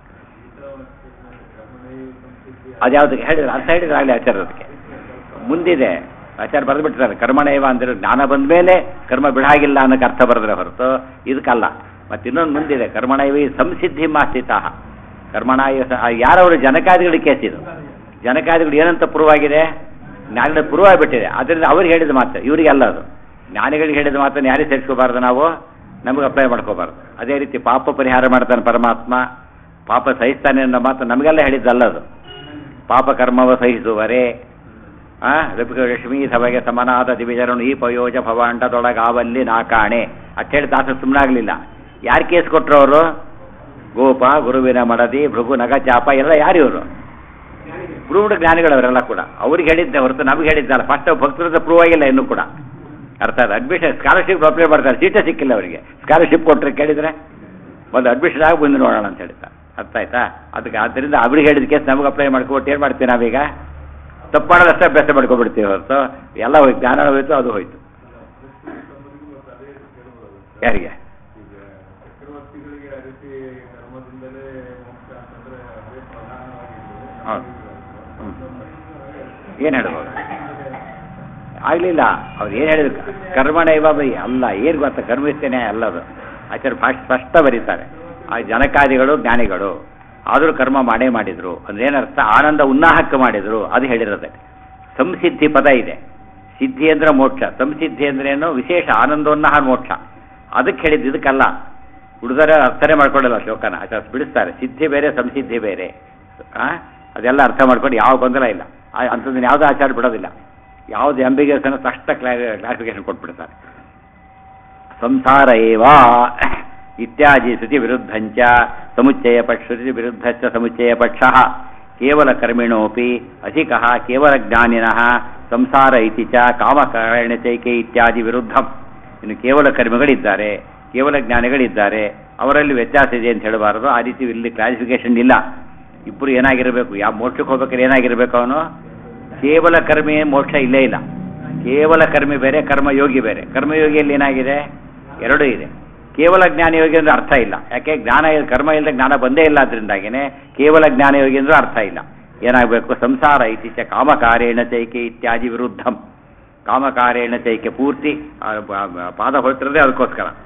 ಅದ್ಯಾವ್ದಕ್ಕೆ ಹೇಳಿದ್ರೆ ಅರ್ಥ ಹೇಳಿದ್ರೆ ಆಗಲಿ ಆಚಾರ್ಯದಕ್ಕೆ ಮುಂದಿದೆ ಆಚಾರ್ಯ ಬರೆದು ಬಿಟ್ಟಿದ್ದಾರೆ ಕರ್ಮಣೇವ ಅಂದ್ರೆ ಜ್ಞಾನ ಬಂದ ಮೇಲೆ ಕರ್ಮ ಬಿಡಾಗಿಲ್ಲ ಅನ್ನೋಕೆ ಅರ್ಥ ಬರೆದ್ರೆ ಹೊರತು ಇದಕ್ಕಲ್ಲ ಮತ್ತೆ ಇನ್ನೊಂದು ಮುಂದಿದೆ ಕರ್ಮಣೈವ ಸಂಸಿದ್ಧಿ ಮಾಸ್ಥಿತ ಕರ್ಮಣಾಯ ಯಾರವರು ಜನಕಾದಿಗಳಿಗೆ ಕೇಸ್ ಇದು ಜನಕಾದಿಗಳು ಏನಂತ ಪೂರ್ವಾಗಿದೆ ಜ್ಞಾನಿಗಳ ಪೂರ್ವಾಗಿಬಿಟ್ಟಿದೆ ಅದರಿಂದ ಅವ್ರಿಗೆ ಹೇಳಿದ ಮಾತು ಇವರಿಗೆ ಅಲ್ಲ ಅದು ಜ್ಞಾನಿಗಳಿಗೆ ಹೇಳಿದ ಮಾತನ್ನು ಯಾರಿಗೆ ಸೇರಿಸ್ಕೋಬಾರ್ದು ನಾವು ನಮಗೆ ಅಪ್ಲೈ ಮಾಡ್ಕೋಬಾರ್ದು ಅದೇ ರೀತಿ ಪಾಪ ಪರಿಹಾರ ಮಾಡ್ತಾನೆ ಪರಮಾತ್ಮ ಪಾಪ ಸಹಿಸ್ತಾನೆ ಅನ್ನೋ ಮಾತು ನಮಗೆಲ್ಲ ಹೇಳಿದ್ದಲ್ಲ ಅದು ಪಾಪ ಕರ್ಮವ ಸಹಿಸುವರೆ ಆ ರಶ್ಮಿ ಸಭೆಗೆ ಸಮನಾದ ದಿವಿಜರನು ಈ ಪಯೋಜ ಭವಾಂಡದೊಳಗಾವಲ್ಲಿ ನಾಕಾಣೆ ಅಷ್ಟು ಹೇಳಿ ದಾಸ ಸುಮ್ಮನಾಗಲಿಲ್ಲ ಯಾರು ಕೇಸ್ ಕೊಟ್ಟರು ಅವರು ಗೋಪ ಗುರುವಿನ ಮಡದಿ ಭೃಗು ನಗ ಚಾಪ ಎಲ್ಲ ಯಾರು ಇವರು ಪ್ರೂವ್ಡ್ ಜ್ಞಾನಿಗಳವರೆಲ್ಲ ಕೂಡ ಅವ್ರಿಗೆ ಹೇಳಿದ್ದೆ ಹೊರತು ನಮಗೆ ಹೇಳಿದ್ದಲ್ಲ ಫಸ್ಟ್ ಭಕ್ತರದ ಪ್ರೂವ್ ಆಗಿಲ್ಲ ಇನ್ನೂ ಕೂಡ ಅರ್ಥ ಆಯ್ತು ಅಡ್ಮಿಷನ್ ಸ್ಕಾಲರ್ಶಿಪ್ ಅಪ್ಲೈ ಮಾಡ್ತಾರೆ ಸೀಟೇ ಸಿಕ್ಕಿಲ್ಲ ಅವರಿಗೆ ಸ್ಕಾಲರ್ಶಿಪ್ ಕೊಟ್ಟರೆ ಕೇಳಿದರೆ ಒಂದು ಅಡ್ಮಿಷನ್ ಆಗಿ ಬಂದು ನೋಡೋಣ ಅಂತ ಹೇಳ್ತಾ ಅರ್ಥ ಆಯ್ತಾ ಅದಕ್ಕೆ ಆದ್ದರಿಂದ ಅವ್ರಿಗೆ ಹೇಳಿದ ಕೇಸ್ ನಮಗೆ ಅಪ್ಲೈ ಮಾಡ್ಕೊಬಿಟ್ಟು ಏನು ಮಾಡ್ತೀವಿ ನಾವೀಗ ತಪ್ಪು ಮಾಡೋದಷ್ಟೇ ಅಭ್ಯಾಸ ಮಾಡ್ಕೊಬಿಡ್ತೀವಿ ಹೊರತು ಎಲ್ಲ ಹೋಯ್ತು ಜ್ಞಾನ ಹೋಯ್ತು ಅದು ಹೋಯ್ತು ಯಾರಿಗೆ ಚಕ್ರವರ್ತಿಗಳಿಗೆ ಆ ರೀತಿ ಕರ್ಮದಿಂದಲೇ ಮೋಕ್ಷ ಅಂತಂದ್ರೆ ಅದೇ ಹೌದು. ಏನು ಹೇಳ್ಬೋದು ಆಗಲಿಲ್ಲ ಅವ್ರು ಏನು ಹೇಳಿದ್ರು ಕರ್ಮಣ ಇವ ಬೈ ಅಲ್ಲ ಏನು ಗೊತ್ತಾ ಕರ್ಮಿಸ್ತೇನೆ ಅಲ್ಲ ಅದು ಆಚಾರ್ಯ ಫಸ್ಟ್ ಸ್ಪಷ್ಟ ಬರೀತಾರೆ ಆ ಜನಕಾದಿಗಳು ಜ್ಞಾನಿಗಳು ಆದರೂ ಕರ್ಮ ಮಾಡೇ ಮಾಡಿದ್ರು ಅಂದ್ರೆ ಏನರ್ಥ ಆನಂದ ಉನ್ನಾಹಕ್ಕೆ ಮಾಡಿದ್ರು ಅದು ಹೇಳಿರೋದೆ ಸಂಸಿದ್ಧಿ ಪದ ಇದೆ ಸಿದ್ಧಿ ಅಂದ್ರೆ ಮೋಕ್ಷ ಸಂಸಿದ್ಧಿ ಅಂದ್ರೆ ಏನು ವಿಶೇಷ ಆನಂದೋನ್ನಾಹ ಮೋಕ್ಷ ಅದಕ್ಕೆ ಹೇಳಿದ್ದು ಇದಕ್ಕಲ್ಲ ಹುಡುಗರ ಅರ್ಥನೇ ಮಾಡ್ಕೊಳ್ಳಲ್ಲ ಶ್ಲೋಕನ ಆಚಾರ ಬಿಡಿಸ್ತಾರೆ ಸಿದ್ಧಿ ಬೇರೆ ಸಂಸಿದ್ಧಿ ಬೇರೆ ಆ? ಅದೆಲ್ಲ ಅರ್ಥ ಮಾಡ್ಕೊಂಡು ಯಾವ ಗೊಂದಲ ಇಲ್ಲ ಆ- ಅಂಥದ್ದನ್ನ ಯಾವುದೂ ಆಚಾರ ಬಿಡೋದಿಲ್ಲ ಯಾವ್ದು ಅಂಬಿಗೇಶನ್ ತಕ್ಷಣ ಕ್ಲಾರಿಫಿಕೇಶನ್ ಕೊಟ್ಬಿಡ್ತಾರೆ ಸಂಸಾರ ಏವ ಇತ್ಯಾದಿ ಶ್ರುತಿ ವಿರುದ್ಧಂಚ ಸಮುಚ್ಚಯ ಪಕ್ಷ ಶ್ರುತಿ ವಿರುದ್ಧಚ್ಚ ಸಮುಚ್ಚಯ ಪಕ್ಷ ಕೇವಲ ಕರ್ಮಿಣೋಪಿ ಅಧಿಕ ಕೇವಲ ಜ್ಞಾನಿನಃ ಸಂಸಾರ ಇತಿ ಚ ಕಾಮಕಾರಣಚೈಕೆ ಇತ್ಯಾದಿ ವಿರುದ್ಧಂ ಇನ್ನು ಕೇವಲ ಕರ್ಮಿಗಳಿದ್ದಾರೆ ಕೇವಲ ಜ್ಞಾನಿಗಳಿದ್ದಾರೆ ಅವರಲ್ಲಿ ವ್ಯತ್ಯಾಸ ಇದೆ ಅಂತ ಹೇಳಬಾರದು ಆ ರೀತಿ ಇಲ್ಲಿ ಕ್ಲಾರಿಫಿಕೇಶನ್ ಇಲ್ಲ ಇಬ್ಬರು ಏನಾಗಿರಬೇಕು ಯಾವ ಮೋಕ್ಷಕ್ಕೆ ಹೋಗ್ಬೇಕಾದ್ರೆ ಏನಾಗಿರ್ಬೇಕು ಅವನು ಕೇವಲ ಕರ್ಮಿ ಮೋಕ್ಷ ಇಲ್ಲೇ ಇಲ್ಲ ಕೇವಲ ಕರ್ಮಿ ಬೇರೆ ಕರ್ಮಯೋಗಿ ಬೇರೆ ಕರ್ಮಯೋಗಿಯಲ್ಲಿ ಏನಾಗಿದೆ ಎರಡೂ ಇದೆ ಕೇವಲ ಜ್ಞಾನಯೋಗಿ ಅಂದ್ರೆ ಅರ್ಥ ಇಲ್ಲ ಯಾಕೆ ಜ್ಞಾನ ಇಲ್- ಕರ್ಮ ಇಲ್ಲದೆ ಜ್ಞಾನ ಬಂದೇ ಇಲ್ಲ ಅದರಿಂದಾಗಿನೇ ಕೇವಲ ಜ್ಞಾನಯೋಗಿ ಅಂದ್ರೆ ಅರ್ಥ ಇಲ್ಲ ಏನಾಗಬೇಕು ಸಂಸಾರ ಇತ್ತೀಚ ಕಾಮಕಾರೇಣ ಚೈಕೆ ಇತ್ಯಾದಿ ವಿರುದ್ಧಂ ಕಾಮಕಾರೇಣ ಚೈಕೆ ಪೂರ್ತಿ ಆ, ಬ- ಬ- ಪಾದ ಹೊರತಿರೋದೇ ಅದಕ್ಕೋಸ್ಕರ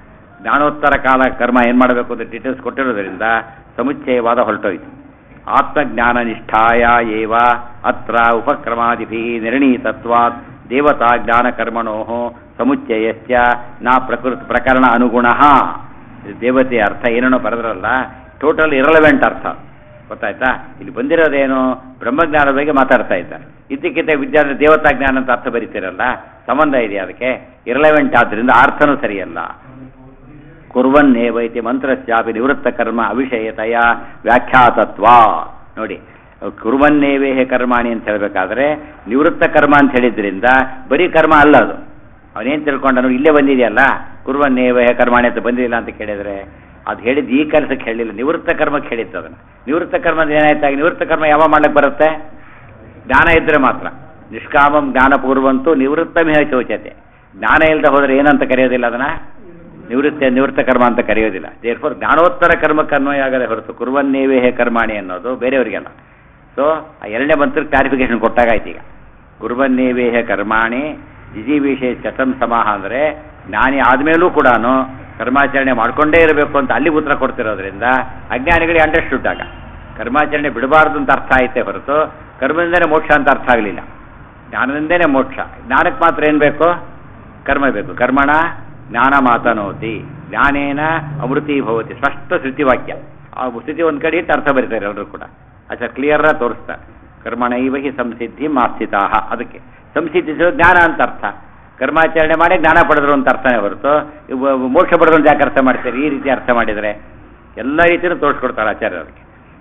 ಜ್ಞಾನೋತ್ತರ ಕಾಲ ಕರ್ಮ ಏನು ಮಾಡಬೇಕು ಅಂತ ಡೀಟೇಲ್ಸ್ ಕೊಟ್ಟಿರೋದ್ರಿಂದ ಸಮುಚ್ಚಯವಾದ ಹೊರಟೋಯ್ತು ಆತ್ಮಜ್ಞಾನ ನಿಷ್ಠಾಯ ಏವ ಅತ್ರ ಉಪಕ್ರಮಾದಿಭಿ ನಿರ್ಣೀತತ್ವಾತ್ ದೇವತಾ ಜ್ಞಾನ ಕರ್ಮಣೋ ಸಮುಚ್ಚಯಸ್ಯ ನಾ ಪ್ರಕೃತಿ ಪ್ರಕರಣ ಅನುಗುಣ ದೇವತೆಯ ಅರ್ಥ ಏನೇನೋ ಬರೆದ್ರಲ್ಲ ಟೋಟಲ್ ಇರಲೆವೆಂಟ್ ಅರ್ಥ ಗೊತ್ತಾಯ್ತಾ ಇಲ್ಲಿ ಬಂದಿರೋದೇನು ಬ್ರಹ್ಮಜ್ಞಾನದ ಬಗ್ಗೆ ಮಾತಾಡ್ತಾ ಇದ್ದಾರೆ ಇದ್ದಕ್ಕಿದ್ದ ವಿದ್ಯಾರ್ಥಿ ದೇವತಾ ಜ್ಞಾನ ಅಂತ ಅರ್ಥ ಬರೀತಿರಲ್ಲ ಸಂಬಂಧ ಇದೆಯಾ ಅದಕ್ಕೆ ಇರಲೆವೆಂಟ್ ಆದ್ರಿಂದ ಅರ್ಥನೂ ಸರಿಯಲ್ಲ ಕುರ್ವನ್ನೇವೈತಿ ಮಂತ್ರಸ್ಯಾಪಿ ನಿವೃತ್ತ ಕರ್ಮ ಅವಿಷಯತೆಯ ವ್ಯಾಖ್ಯಾತತ್ವ ನೋಡಿ ಕುರ್ವನ್ನೇವೇಹೆ ಕರ್ಮಾಣಿ ಅಂತ ಹೇಳಬೇಕಾದ್ರೆ ನಿವೃತ್ತ ಕರ್ಮ ಅಂತ ಹೇಳಿದ್ರಿಂದ ಬರೀ ಕರ್ಮ ಅಲ್ಲ ಅದು ಅವನೇನು ತಿಳ್ಕೊಂಡನು ಇಲ್ಲೇ ಬಂದಿದೆಯಲ್ಲ ಕುರ್ವನ್ನೇವೇಹೆ ಕರ್ಮಾಣಿ ಅಂತ ಬಂದಿಲ್ಲ ಅಂತ ಕೇಳಿದ್ರೆ ಅದು ಹೇಳಿದ್ದು ಈ ಕೆಲಸಕ್ಕೆ ಹೇಳಿಲ್ಲ ನಿವೃತ್ತ ಕರ್ಮಕ್ಕೆ ಹೇಳಿತ್ತು ಅದನ್ನು ನಿವೃತ್ತ ಕರ್ಮದ ಏನಾಯ್ತಾಗ ನಿವೃತ್ತ ಕರ್ಮ ಯಾವಾಗ ಮಾಡ್ಲಿಕ್ಕೆ ಬರುತ್ತೆ ಜ್ಞಾನ ಇದ್ದರೆ ಮಾತ್ರ ನಿಷ್ಕಾಮಂ ಜ್ಞಾನಪೂರ್ವಂತೂ ನಿವೃತ್ತಮಿಹ ಚೋಚತೆ ಜ್ಞಾನ ಇಲ್ಲದೆ ಹೋದರೆ ಏನಂತ ಕರೆಯೋದಿಲ್ಲ ಅದನ್ನ ನಿವೃತ್ತ ನಿವೃತ್ತ ಕರ್ಮ ಅಂತ ಕರೆಯೋದಿಲ್ಲ ದೇರ್ಫೋರ್ ಜ್ಞಾನೋತ್ತರ ಕರ್ಮಕ್ಕೆ ಅನ್ವಯ ಆಗದೆ ಹೊರತು ಕುರುವನ್ನೇವೇಹೆ ಕರ್ಮಾಣಿ ಅನ್ನೋದು ಬೇರೆಯವರಿಗೆಲ್ಲ ಸೊ ಆ ಎರಡನೇ ಮಂತ್ರಕ್ಕೆ ಕ್ಲಾರಿಫಿಕೇಶನ್ ಕೊಟ್ಟಾಗಾಯ್ತು ಈಗ ಕುರುವನ್ನೇವೇಹ ಕರ್ಮಾಣಿ ಜಿಜಿವಿಷಯ ಚತಂ ಸಮಾಹ ಅಂದರೆ ಜ್ಞಾನಿ ಆದಮೇಲೂ ಕೂಡ ಕರ್ಮಾಚರಣೆ ಮಾಡ್ಕೊಂಡೇ ಇರಬೇಕು ಅಂತ ಅಲ್ಲಿ ಉತ್ತರ ಕೊಡ್ತಿರೋದ್ರಿಂದ ಅಜ್ಞಾನಿಗಳಿಗೆ ಅಂಡರ್ಸ್ಟುಡ್ ಆಗ ಕರ್ಮಾಚರಣೆ ಬಿಡಬಾರ್ದು ಅಂತ ಅರ್ಥ ಆಯ್ತೆ ಹೊರತು ಕರ್ಮದಿಂದನೇ ಮೋಕ್ಷ ಅಂತ ಅರ್ಥ ಆಗಲಿಲ್ಲ ಜ್ಞಾನದಿಂದನೇ ಮೋಕ್ಷ ಜ್ಞಾನಕ್ಕೆ ಮಾತ್ರ ಏನು ಬೇಕು ಕರ್ಮ ಬೇಕು ಕರ್ಮಣ ಜ್ಞಾನ ಮಾತನೋತಿ ಜ್ಞಾನೇನ ಅಮೃತಿ ಭವತಿ ಸ್ಪಷ್ಟ ಶ್ರುತಿವಾಕ್ಯ ಆ ಸ್ಥಿತಿ ಒಂದು ಕಡೆ ಇಟ್ಟು ಅರ್ಥ ಬರೀತಾರೆ ಎಲ್ಲರೂ ಕೂಡ ಅಚ್ಚ ಕ್ಲಿಯರ್ ತೋರಿಸ್ತಾರೆ ಕರ್ಮಣ ಇವ ಹಿ ಸಂಸಿದ್ಧಿ ಮಾಸ್ಥಿತಾ ಅದಕ್ಕೆ ಸಂಸಿದ್ಧಿಸೋ ಜ್ಞಾನ ಅಂತ ಅರ್ಥ ಕರ್ಮಾಚರಣೆ ಮಾಡಿ ಜ್ಞಾನ ಪಡೆದ್ರು ಅಂತ ಅರ್ಥನೇ ಹೊರತು ಇವ- ಮೋಕ್ಷ ಪಡೆದ್ರು ಅಂತ ಯಾಕೆ ಅರ್ಥ ಮಾಡ್ತೀರಿ ಈ ರೀತಿ ಅರ್ಥ ಮಾಡಿದರೆ ಎಲ್ಲ ರೀತಿಯೂ ತೋರಿಸ್ಕೊಡ್ತಾರೆ ಆಚಾರ್ಯರಿಗೆ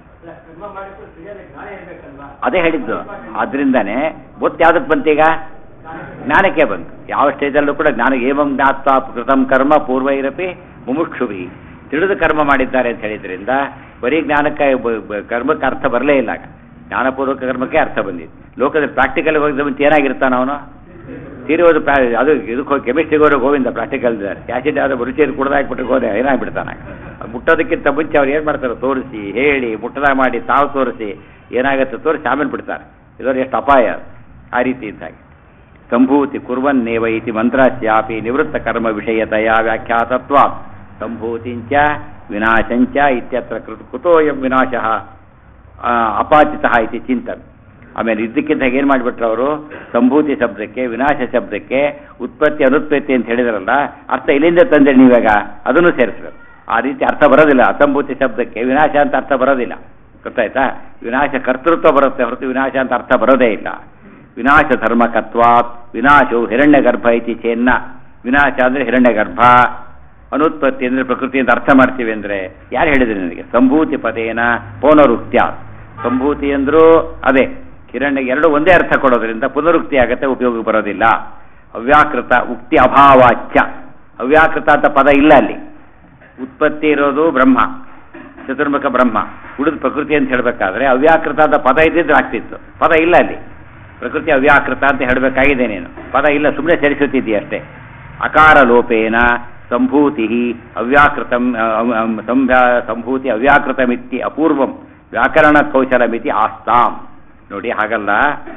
ಅದೇ ಹೇಳಿದ್ದು ಆದ್ರಿಂದಾನೇ ಒತ್ತು ಯಾವ್ದಕ್ಕೆ ಬಂತೀಗ ಜ್ಞಾನಕ್ಕೆ ಬಂತು ಯಾವ ಸ್ಟೇಜಲ್ಲೂ ಕೂಡ ಜ್ಞಾನ ಏವಂ ಜ್ಞಾತ್ವ ಕೃತಂ ಕರ್ಮ ಪೂರ್ವೈರಪಿ ಮುಮುಕ್ಷುಭಿ ತಿಳಿದು ಕರ್ಮ ಮಾಡಿದ್ದಾರೆ ಅಂತ ಹೇಳಿದ್ರಿಂದ ಬರೀ ಜ್ಞಾನಕ್ಕೆ ಬ- ಬ- ಕರ್ಮಕ್ಕೆ ಅರ್ಥ ಬರಲೇ ಇಲ್ಲ ಆಗ. ಜ್ಞಾನಪೂರ್ವಕ ಕರ್ಮಕ್ಕೆ ಅರ್ಥ ಬಂದಿದೆ ಲೋಕದಲ್ಲಿ ಪ್ರಾಕ್ಟಿಕಲ್ ಹೋಗಿದ್ದ ಮುಂಚೆ ಏನಾಗಿರ್ತಾನ ಅವನು ತೀರಿ ಹೋದ ಪ್ರಾ ಅದು ಇದಕ್ಕೆ ಹೋಗಿ ಕೆಮಿಸ್ಟ್ರಿಗೆ ಹೋದ್ರೆ ಗೋವಿಂದ ಪ್ರಾಕ್ಟಿಕಲ್ ಆ್ಯಸಿಡ್ ಯಾವ್ದು ರುಚಿಯಲ್ಲಿ ಕುಡ್ದಾಕ್ಬಿಟ್ಟು ಹೋದೆ ಏನಾಗ್ಬಿಡ್ತಾನೆ ಮುಟ್ಟೋದಕ್ಕಿಂತ ಮುಂಚೆ ಅವ್ರು ಏನು ಮಾಡ್ತಾರೆ ತೋರಿಸಿ ಹೇಳಿ ಮುಟ್ಟದಾಗ ಮಾಡಿ ತಾವು ತೋರಿಸಿ ಏನಾಗುತ್ತೆ ತೋರಿಸಿ ಆಮೇಲೆ ಬಿಡ್ತಾರೆ ಇದರ ಎಷ್ಟು ಅಪಾಯ ಅದು. ಆ ರೀತಿ ಇದ್ದಾಗೆ ಸಂಭೂತಿ ಕುರ್ವನ್ನೇವ ಇತಿ ಮಂತ್ರಸ್ಯಾಪಿ ನಿವೃತ್ತ ಕರ್ಮ ವಿಷಯತೆಯ ವ್ಯಾಖ್ಯಾತತ್ವ ಸಂಭೂತಿಂಚ ವಿನಾಶಂಚ ಇತ್ಯತ್ರ ಕೃತ ಕುತೋಯಂ ವಿನಾಶಃ ಆ, ಅಪಾಚಿತಃ ಇತಿ ಚಿಂತನ್ ಆಮೇಲೆ ಇದ್ದಕ್ಕಿದ್ದ ಏನು ಮಾಡಿಬಿಟ್ರು ಅವರು ಸಂಭೂತಿ ಶಬ್ದಕ್ಕೆ ವಿನಾಶ ಶಬ್ದಕ್ಕೆ ಉತ್ಪತ್ತಿ ಅನುತ್ಪತ್ತಿ ಅಂತ ಹೇಳಿದ್ರಲ್ಲ ಅರ್ಥ ಇಲ್ಲಿಂದ ತಂದೆ ನೀವಾಗ ಅದನ್ನು ಸೇರಿಸ್ಬೇಕು ಆ ರೀತಿ ಅರ್ಥ ಬರೋದಿಲ್ಲ ಅಸಂಭೂತಿ ಶಬ್ದಕ್ಕೆ ವಿನಾಶ ಅಂತ ಅರ್ಥ ಬರೋದಿಲ್ಲ ಗೊತ್ತಾಯ್ತಾ ವಿನಾಶ ಕರ್ತೃತ್ವ ಬರುತ್ತೆ ಹೊರತು ವಿನಾಶ ಅಂತ ಅರ್ಥ ಬರೋದೇ ಇಲ್ಲ ವಿನಾಶ ಧರ್ಮಕತ್ವಾತ್ ವಿನಾಶವು ಹಿರಣ್ಯ ಗರ್ಭ ಇತಿ ಚೇನ್ನ ವಿನಾಶ ಅಂದರೆ ಹಿರಣ್ಯ ಗರ್ಭ ಅನುತ್ಪತ್ತಿ ಅಂದರೆ ಪ್ರಕೃತಿ ಅಂತ ಅರ್ಥ ಮಾಡ್ತೀವಿ ಅಂದರೆ ಯಾರು ಹೇಳಿದ್ರು ನನಗೆ ಸಂಭೂತಿ ಪದೇನ ಪೌನರುಕ್ತ್ಯ ಸಂಭೂತಿ ಅಂದರೂ ಅದೇ ಹಿರಣ್ಯ ಎರಡು ಒಂದೇ ಅರ್ಥ ಕೊಡೋದ್ರಿಂದ ಪುನರುಕ್ತಿ ಆಗತ್ತೆ ಉಪಯೋಗ ಬರೋದಿಲ್ಲ ಅವ್ಯಾಕೃತ ಉಕ್ತಿ ಅಭಾವಾಚ್ಯ ಅವ್ಯಾಕೃತ ಅಂತ ಪದ ಇಲ್ಲ ಅಲ್ಲಿ ಉತ್ಪತ್ತಿ ಇರೋದು ಬ್ರಹ್ಮ ಚತುರ್ಮುಖ ಬ್ರಹ್ಮ ಉಳಿದ ಪ್ರಕೃತಿ ಅಂತ ಹೇಳಬೇಕಾದ್ರೆ ಅವ್ಯಾಕೃತ ಅಂತ ಪದ ಇದ್ದಿದ್ದು ಆಗ್ತಿತ್ತು ಪದ ಇಲ್ಲ ಅಲ್ಲಿ ಪ್ರಕೃತಿ ಅವ್ಯಾಕೃತ ಅಂತ ಹೇಳಬೇಕಾಗಿದೆ ನೀನು ಪದ ಇಲ್ಲ ಸುಮ್ಮನೆ ಸೇರಿಸುತ್ತಿದ್ದೀಯ ಅಷ್ಟೇ ಅಕಾರ ಲೋಪೇನ ಸಂಭೂತಿ ಅವ್ಯಾಕೃತಂ ಅಂ- ಅಂ- ಸಂಭ್ಯಾ- ಸಂಭೂತಿ ಅವ್ಯಾಕೃತಮಿತಿ ಅಪೂರ್ವಂ ವ್ಯಾಕರಣ ಕೌಶಲಮಿತಿ ಆಸ್ತಾಂ ನೋಡಿ ಹಾಗಲ್ಲ